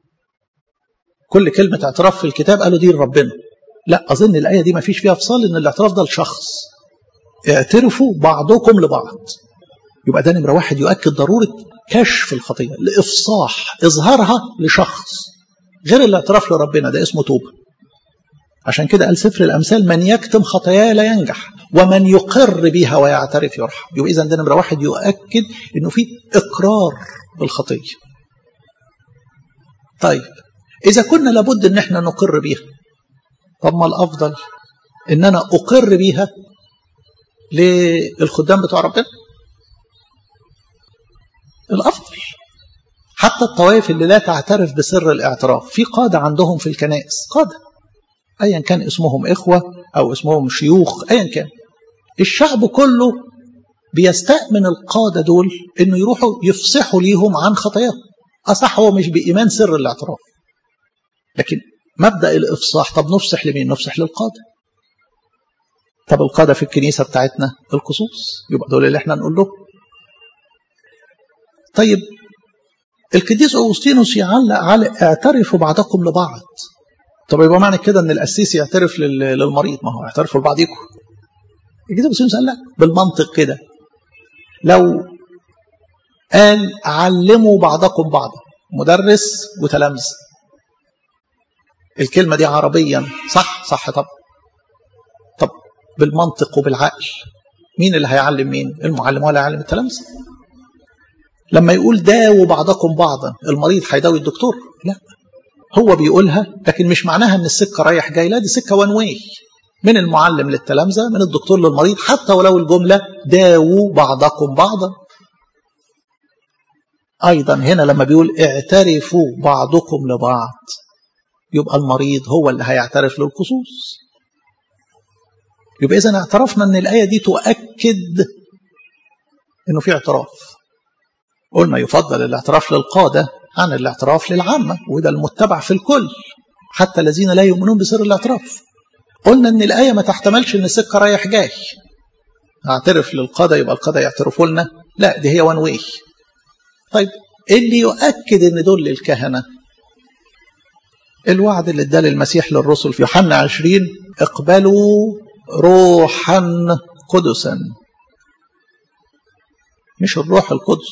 كل كلمة اعتراف في الكتاب قالوا دي لربنا لا أظن الآية دي ما فيش فيها فصال إن الاعتراف ده لشخص اعترفوا بعضكم لبعض يبقى ده نمرة واحد يؤكد ضرورة كشف الخطية لإفصاح إظهارها لشخص غير الاعتراف لربنا ده اسمه توبة عشان كده قال سفر الأمثال من يكتم خطاياه لا ينجح ومن يقر بها ويعترف يرحم يبقى إذا ده نمرة واحد يؤكد إنه في إقرار بالخطية طيب إذا كنا لابد إن إحنا نقر بيها طب ما الأفضل إن أنا أقر بيها للخدام بتوع ربنا الأفضل حتى الطوائف اللي لا تعترف بسر الاعتراف في قادة عندهم في الكنائس قادة أيا كان اسمهم إخوة أو اسمهم شيوخ أيا كان الشعب كله بيستأمن القادة دول إنه يروحوا يفصحوا ليهم عن خطاياهم أصح هو مش بإيمان سر الاعتراف لكن مبدأ الإفصاح طب نفصح لمين نفصح للقادة طب القادة في الكنيسة بتاعتنا القصوص يبقى دول اللي احنا نقول له طيب القديس أغسطينوس يعلق على اعترفوا بعضكم لبعض طب يبقى معنى كده ان القسيس يعترف للمريض ما هو اعترفوا لبعضكم القديس أغسطينوس قال لا بالمنطق كده لو قال علموا بعضكم بعضا مدرس وتلامذة الكلمة دي عربيا صح صح طب طب بالمنطق وبالعقل مين اللي هيعلم مين المعلم ولا يعلم التلامذة لما يقول داووا بعضكم بعضا المريض هيداوي الدكتور لا هو بيقولها لكن مش معناها ان السكه رايح جاي لا دي سكه وان واي من المعلم للتلامذه من الدكتور للمريض حتى ولو الجمله داووا بعضكم بعضا ايضا هنا لما بيقول اعترفوا بعضكم لبعض يبقى المريض هو اللي هيعترف للخصوص يبقى اذا اعترفنا ان الايه دي تؤكد انه في اعتراف قلنا يفضل الاعتراف للقادة عن الاعتراف للعامة وده المتبع في الكل حتى الذين لا يؤمنون بسر الاعتراف قلنا ان الآية ما تحتملش ان السكة رايح جاي اعترف للقادة يبقى القادة يعترفوا لنا لا دي هي وان واي طيب اللي يؤكد ان دول للكهنة الوعد اللي اداه المسيح للرسل في يوحنا 20 اقبلوا روحا قدسا مش الروح القدس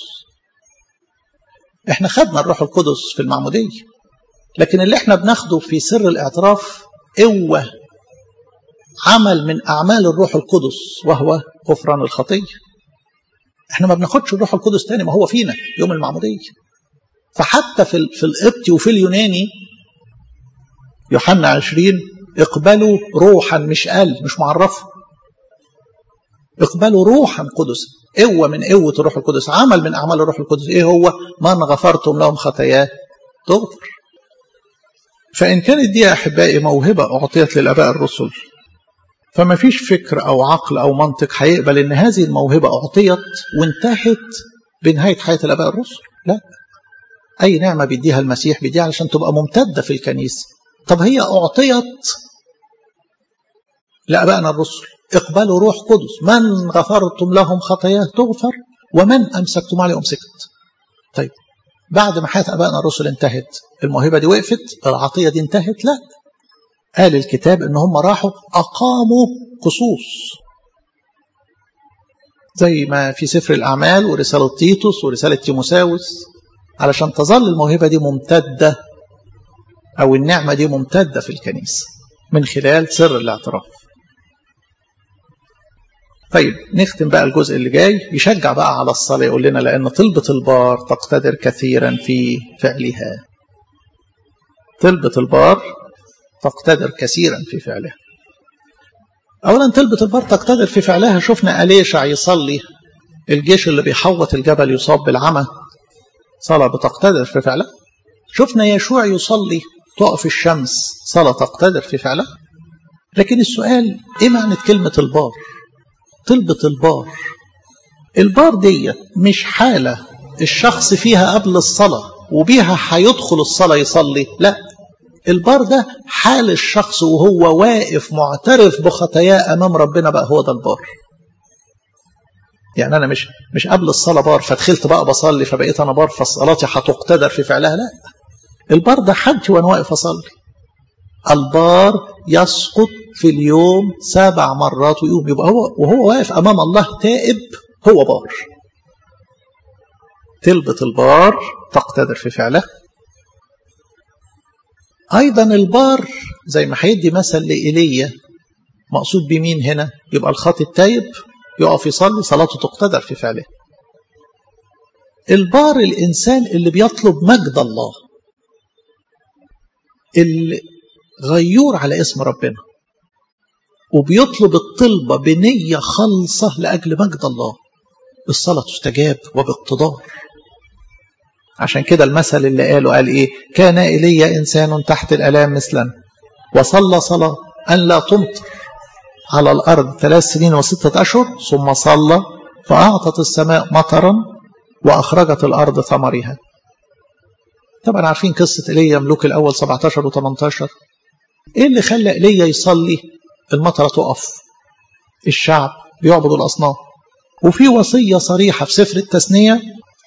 احنا خدنا الروح القدس في المعمودية لكن اللي احنا بناخده في سر الاعتراف قوة عمل من أعمال الروح القدس وهو غفران الخطية احنا ما بناخدش الروح القدس تاني ما هو فينا يوم المعمودية فحتى في في القبطي وفي اليوناني يوحنا 20 اقبلوا روحا مش قال مش معرفه اقبلوا روحا قدسا قوة من قوة الروح القدس عمل من أعمال الروح القدس إيه هو من غفرتم لهم خطاياه تغفر فإن كانت دي يا أحبائي موهبة أعطيت للآباء الرسل فما فيش فكر أو عقل أو منطق هيقبل إن هذه الموهبة أعطيت وانتهت بنهاية حياة الآباء الرسل لا أي نعمة بيديها المسيح بيديها علشان تبقى ممتدة في الكنيسة طب هي أعطيت لآبائنا الرسل اقبلوا روح قدس من غفرتم لهم خطاياه تغفر ومن أمسكتم عليه أمسكت طيب بعد ما حياة أبائنا الرسل انتهت الموهبة دي وقفت العطية دي انتهت لا قال الكتاب ان هم راحوا أقاموا قصوص زي ما في سفر الأعمال ورسالة تيتوس ورسالة تيموساوس علشان تظل الموهبة دي ممتدة أو النعمة دي ممتدة في الكنيسة من خلال سر الاعتراف طيب نختم بقى الجزء اللي جاي يشجع بقى على الصلاة يقول لنا لأن طلبة البار تقتدر كثيرا في فعلها طلبة البار تقتدر كثيرا في فعلها أولا طلبة البار تقتدر في فعلها شفنا أليشع يصلي الجيش اللي بيحوط الجبل يصاب بالعمى صلاة بتقتدر في فعلها شفنا يشوع يصلي تقف الشمس صلاة تقتدر في فعلها لكن السؤال ايه معنى كلمة البار طلبة البار البار دي مش حالة الشخص فيها قبل الصلاة وبيها هيدخل الصلاة يصلي لا البار ده حال الشخص وهو واقف معترف بخطاياه أمام ربنا بقى هو ده البار يعني أنا مش مش قبل الصلاة بار فدخلت بقى بصلي فبقيت أنا بار فصلاتي هتقتدر في فعلها لا البار ده حالتي وأنا واقف أصلي البار يسقط في اليوم سبع مرات ويقوم يبقى هو وهو واقف أمام الله تائب هو بار تلبة البار تقتدر في فعله أيضا البار زي ما هيدي مثل لإيليا مقصود بمين هنا يبقى الخاطي التايب يقف يصلي صلاته تقتدر في فعله البار الإنسان اللي بيطلب مجد الله اللي غيور على اسم ربنا وبيطلب الطلبة بنية خالصة لأجل مجد الله الصلاة تستجاب وباقتدار عشان كده المثل اللي قاله قال إيه كان إلي إنسان تحت الألام مثلا وصلى صلاة أن لا تمطر على الأرض ثلاث سنين وستة أشهر ثم صلى فأعطت السماء مطرا وأخرجت الأرض ثمرها طبعا عارفين قصة إيليا ملوك الأول 17 و18 إيه اللي خلى إيليا يصلي المطرة تقف الشعب بيعبدوا الأصنام وفي وصية صريحة في سفر التثنية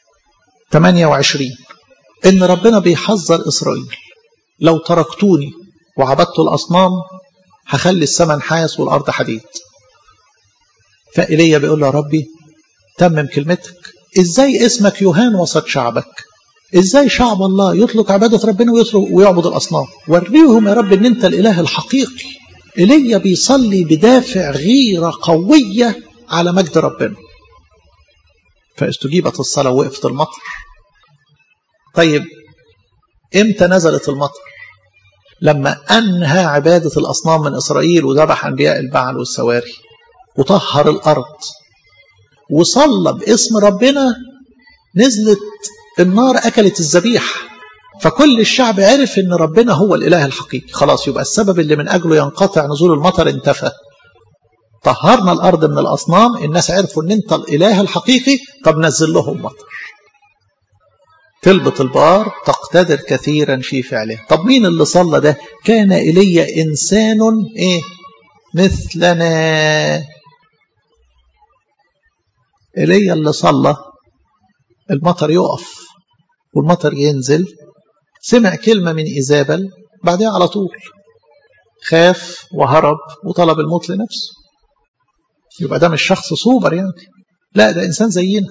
28 إن ربنا بيحذر إسرائيل لو تركتوني وعبدت الأصنام هخلي السماء نحاس والأرض حديد فإيليا بيقول له يا ربي تمم كلمتك إزاي اسمك يهان وسط شعبك إزاي شعب الله يطلق عبادة ربنا ويطلق ويعبد الأصنام وريهم يا رب إن أنت الإله الحقيقي إيليا بيصلي بدافع غيرة قوية على مجد ربنا فاستجيبت الصلاة ووقفت المطر طيب امتى نزلت المطر لما أنهى عبادة الأصنام من إسرائيل وذبح أنبياء البعل والسواري وطهر الأرض وصلى باسم ربنا نزلت النار أكلت الذبيحة فكل الشعب عرف ان ربنا هو الاله الحقيقي خلاص يبقى السبب اللي من اجله ينقطع نزول المطر انتفى طهرنا الارض من الاصنام الناس عرفوا ان انت الاله الحقيقي طب نزل لهم مطر تلبط البار تقتدر كثيرا في فعله طب مين اللي صلى ده كان إلي إنسان إيه مثلنا إلي اللي صلى المطر يقف والمطر ينزل سمع كلمة من إيزابل بعدها على طول خاف وهرب وطلب الموت لنفسه يبقى ده مش شخص سوبر يعني لا ده إنسان زينا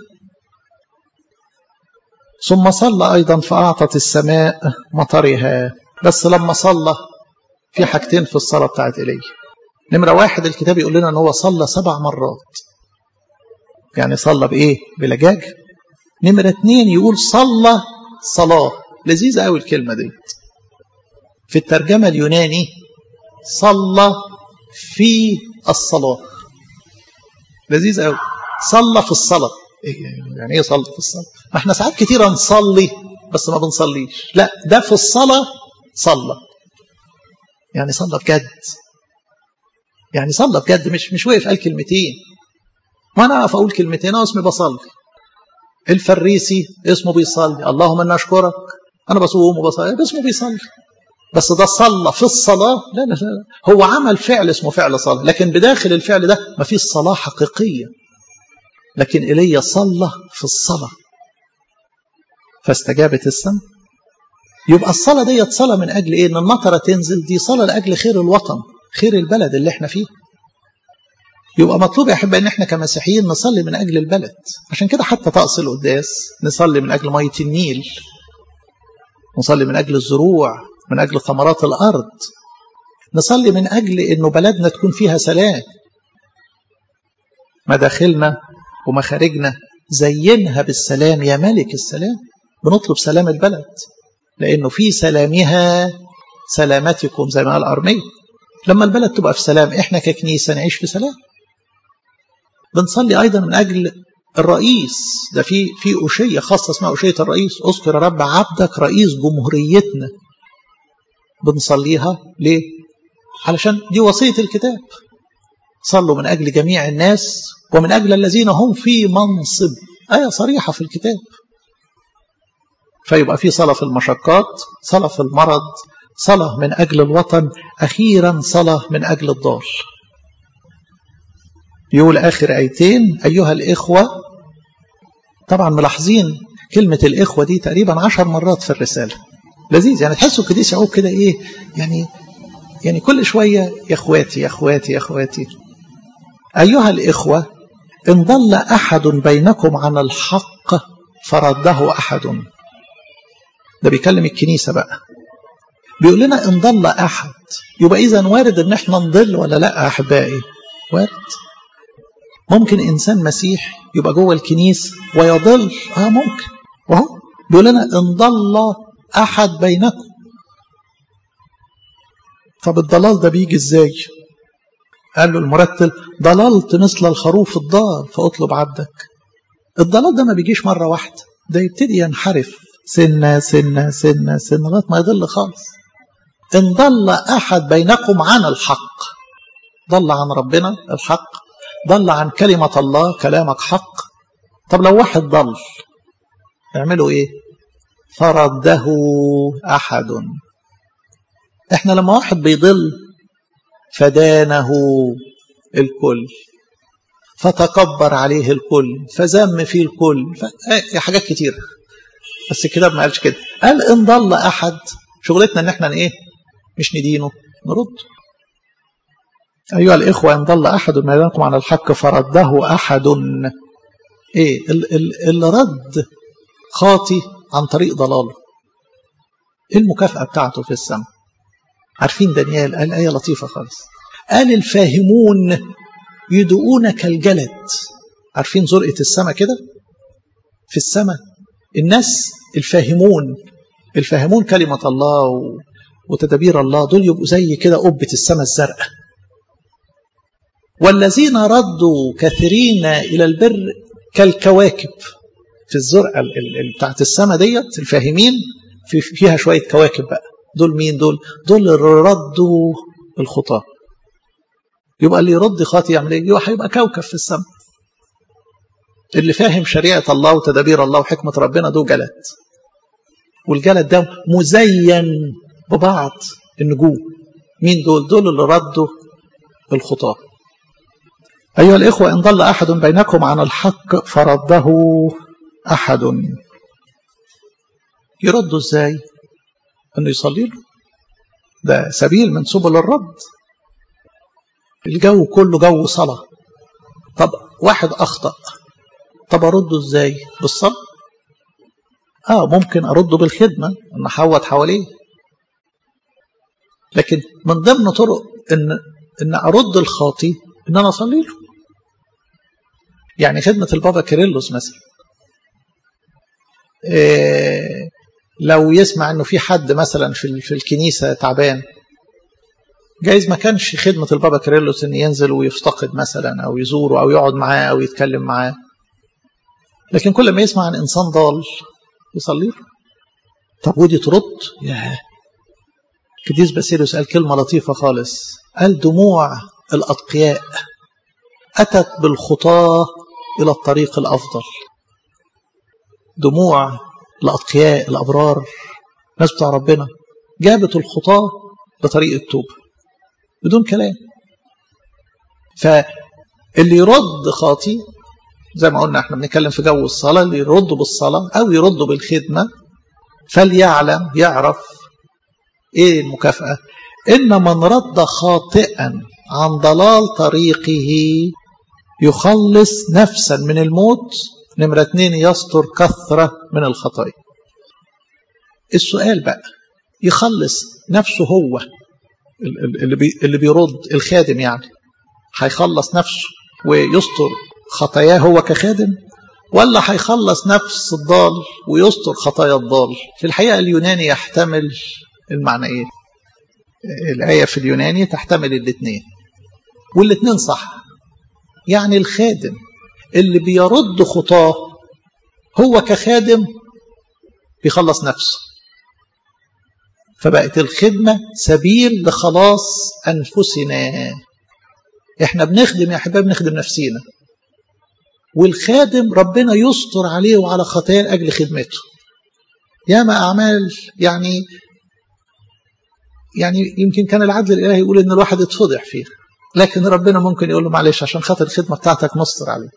ثم صلى أيضا فأعطت السماء مطرها بس لما صلى في حاجتين في الصلاة بتاعت إليه نمرة واحد الكتاب يقول لنا أن هو صلى سبع مرات يعني صلى بإيه بلجاج نمرة اتنين يقول صلى صلاة لذيذة قوي الكلمة دي في الترجمة اليوناني صلى في الصلاة لذيذ قوي صلى في الصلاة يعني ايه صلى في الصلاة ما احنا ساعات كتيرة نصلي بس ما بنصليش لا ده في الصلاة صلى يعني صلى بجد يعني صلى بجد مش مش وقف قال كلمتين ما انا اقف اقول كلمتين انا اسمي بصلي الفريسي اسمه بيصلي اللهم انا اشكرك انا بصوم وبصلي اسمه بيصلي بس ده صلى في الصلاة لا لا لا هو عمل فعل اسمه فعل صلاة لكن بداخل الفعل ده ما فيش صلاة حقيقية لكن إلي صلى في الصلاة فاستجابت السماء يبقى الصلاة ديت صلاة من أجل إيه؟ إن المطرة تنزل دي صلاة لأجل خير الوطن خير البلد اللي احنا فيه يبقى مطلوب يا أحبة إن احنا كمسيحيين نصلي من أجل البلد عشان كده حتى طقس القداس نصلي من أجل مية النيل نصلي من أجل الزروع من أجل ثمرات الأرض نصلي من أجل أنه بلدنا تكون فيها سلام مداخلنا ومخارجنا زينها بالسلام يا ملك السلام بنطلب سلام البلد لأنه في سلامها سلامتكم زي ما قال أرمية لما البلد تبقى في سلام إحنا ككنيسة نعيش في سلام بنصلي أيضا من أجل الرئيس ده في في أشية خاصة اسمها أشية الرئيس أذكر يا رب عبدك رئيس جمهوريتنا بنصليها ليه؟ علشان دي وصية الكتاب صلوا من أجل جميع الناس ومن أجل الذين هم في منصب آية صريحة في الكتاب فيبقى في صلاة في المشقات صلاة في المرض صلاة من أجل الوطن أخيرا صلاة من أجل الضال يقول آخر آيتين أيها الإخوة طبعا ملاحظين كلمة الإخوة دي تقريبا عشر مرات في الرسالة لذيذ يعني تحسوا القديس يعقوب كده ايه يعني يعني كل شويه يا اخواتي يا اخواتي يا اخواتي ايها الاخوه ان ضل احد بينكم عن الحق فرده احد ده بيكلم الكنيسه بقى بيقول لنا ان ضل احد يبقى اذا وارد ان احنا نضل ولا لا احبائي وارد ممكن انسان مسيح يبقى جوه الكنيسه ويضل اه ممكن وهو بيقول لنا ان ضل احد بينكم طب الضلال ده بيجي ازاي قال له المرتل ضللت مثل الخروف الضال فاطلب عبدك الضلال ده ما بيجيش مره واحده ده يبتدي ينحرف سنة سنة سنة سنة لغاية ما يضل خالص إن ضل أحد بينكم عن الحق ضل عن ربنا الحق ضل عن كلمة الله كلامك حق طب لو واحد ضل اعملوا ايه فرده أحد احنا لما واحد بيضل فدانه الكل فتكبر عليه الكل فذم فيه الكل ف... حاجات كتير بس الكتاب ما قالش كده قال ان ضل احد شغلتنا ان احنا ايه مش ندينه نرد ايها الاخوه ان ضل احد منكم عن الحق فرده احد ايه اللي رد خاطي عن طريق ضلاله ايه المكافاه بتاعته في السماء عارفين دانيال قال ايه لطيفه خالص قال الفاهمون يدعون كالجلد عارفين زرقه السماء كده في السماء الناس الفاهمون الفاهمون كلمة الله وتدابير الله دول يبقوا زي كده قبة السماء الزرقاء والذين ردوا كثيرين إلى البر كالكواكب في الزرقاء بتاعت السماء ديت الفاهمين في فيها شوية كواكب بقى دول مين دول دول اللي ردوا الخطاة يبقى اللي يرد خاطي يعمل ايه يبقى هيبقى كوكب في السماء اللي فاهم شريعة الله وتدابير الله وحكمة ربنا دول جلد والجلد ده مزين ببعض النجوم مين دول دول اللي ردوا الخطاة أيها الإخوة إن ضل أحد بينكم عن الحق فرده أحد يردوا إزاي أنه يصلي له ده سبيل من سبل الرد الجو كله جو صلاة طب واحد أخطأ طب أرده إزاي بالصلاة آه ممكن أرده بالخدمة أن أحوط حواليه لكن من ضمن طرق إن إن أرد الخاطي إن أنا أصلي له يعني خدمة البابا كيرلس مثلا إيه لو يسمع إنه في حد مثلا في في الكنيسة تعبان جايز ما كانش خدمة البابا كيرلس إن ينزل ويفتقد مثلا أو يزوره أو يقعد معاه أو يتكلم معاه لكن كل ما يسمع عن إنسان ضال يصلي له طب ودي ترد ياه قديس باسيلوس قال كلمة لطيفة خالص قال دموع الأتقياء أتت بالخطاة إلى الطريق الأفضل دموع الأتقياء الأبرار ناس بتاع ربنا جابت الخطاة لطريق التوبة بدون كلام فاللي يرد خاطي زي ما قلنا احنا بنتكلم في جو الصلاة اللي يرد بالصلاة أو يرد بالخدمة فليعلم يعرف ايه المكافأة إن من رد خاطئا عن ضلال طريقه يخلص نفسا من الموت نمرة اتنين يستر كثرة من الخطايا السؤال بقى يخلص نفسه هو اللي, بي اللي بيرد الخادم يعني هيخلص نفسه ويستر خطاياه هو كخادم ولا هيخلص نفس الضال ويستر خطايا الضال في الحقيقة اليوناني يحتمل المعنى ايه الآية في اليوناني تحتمل الاثنين والاثنين صح يعني الخادم اللي بيرد خطاه هو كخادم بيخلص نفسه فبقت الخدمة سبيل لخلاص أنفسنا احنا بنخدم يا احباب بنخدم نفسينا والخادم ربنا يستر عليه وعلى خطاياه لأجل خدمته ياما أعمال يعني يعني يمكن كان العدل الإلهي يقول إن الواحد يتفضح فيها لكن ربنا ممكن يقول له معلش عشان خاطر الخدمة بتاعتك نستر عليك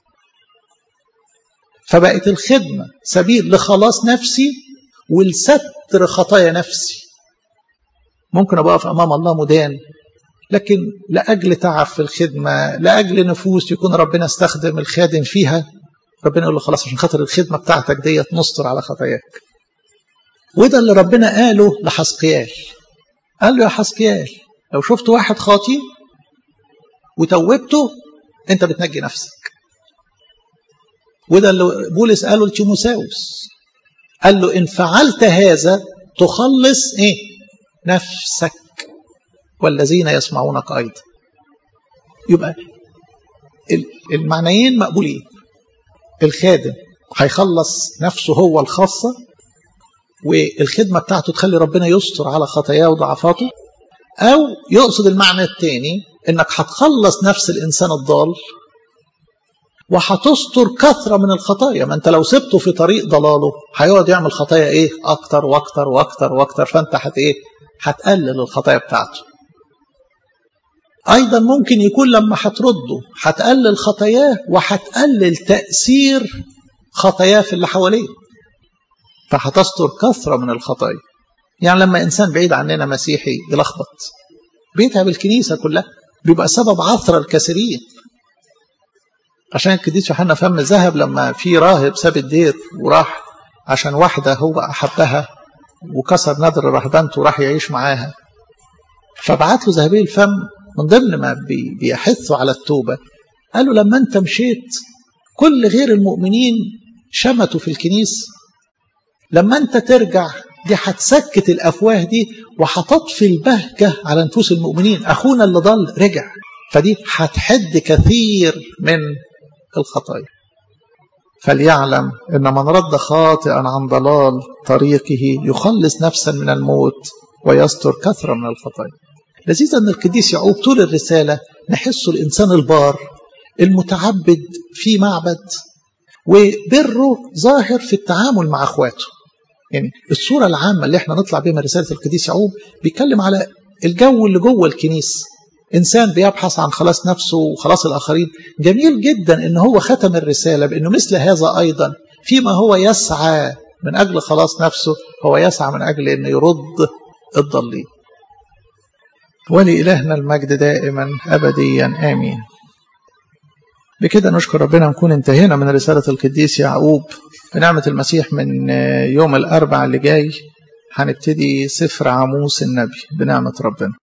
فبقت الخدمة سبيل لخلاص نفسي والستر خطايا نفسي ممكن أبقى في أمام الله مدان لكن لأجل تعب في الخدمة لأجل نفوس يكون ربنا استخدم الخادم فيها ربنا يقول له خلاص عشان خاطر الخدمة بتاعتك ديت نستر على خطاياك وده اللي ربنا قاله لحسقيال قال له يا حسكيال لو شفت واحد خاطي وتوبته انت بتنجي نفسك وده اللي بولس قاله لتيموساوس قال له ان فعلت هذا تخلص ايه نفسك والذين يسمعونك ايضا يبقى المعنيين مقبولين الخادم هيخلص نفسه هو الخاصة والخدمة بتاعته تخلي ربنا يستر على خطاياه وضعفاته أو يقصد المعنى الثاني إنك هتخلص نفس الإنسان الضال وهتستر كثرة من الخطايا ما أنت لو سبته في طريق ضلاله هيقعد يعمل خطايا إيه أكتر وأكتر وأكتر وأكتر فأنت هت إيه هتقلل الخطايا بتاعته أيضا ممكن يكون لما هترده هتقلل خطاياه وهتقلل تأثير خطاياه في اللي حواليه فهتستر كثرة من الخطايا يعني لما إنسان بعيد عننا مسيحي يلخبط بيتعب الكنيسة كلها بيبقى سبب عثرة الكثيرين عشان القديس يوحنا فم ذهب لما في راهب ساب الدير وراح عشان واحدة هو أحبها وكسر نذر رهبنته وراح يعيش معاها فبعت له ذهبي الفم من ضمن ما بيحثوا على التوبة قالوا لما انت مشيت كل غير المؤمنين شمتوا في الكنيسة لما انت ترجع دي هتسكت الافواه دي وهتطفي البهجة على نفوس المؤمنين اخونا اللي ضل رجع فدي هتحد كثير من الخطايا فليعلم ان من رد خاطئا عن ضلال طريقه يخلص نفسا من الموت ويستر كثرة من الخطايا لذيذ أن القديس يعقوب طول الرسالة نحسه الإنسان البار المتعبد في معبد وبره ظاهر في التعامل مع أخواته يعني الصورة العامة اللي احنا نطلع بيها من رسالة القديس يعقوب بيتكلم على الجو اللي جوه الكنيسة إنسان بيبحث عن خلاص نفسه وخلاص الآخرين جميل جدا إن هو ختم الرسالة بأنه مثل هذا أيضا فيما هو يسعى من أجل خلاص نفسه هو يسعى من أجل أنه يرد الضالين ولإلهنا المجد دائما أبديا آمين بكده نشكر ربنا نكون انتهينا من رسالة القديس يعقوب بنعمة المسيح من يوم الأربع اللي جاي هنبتدي سفر عاموس النبي بنعمة ربنا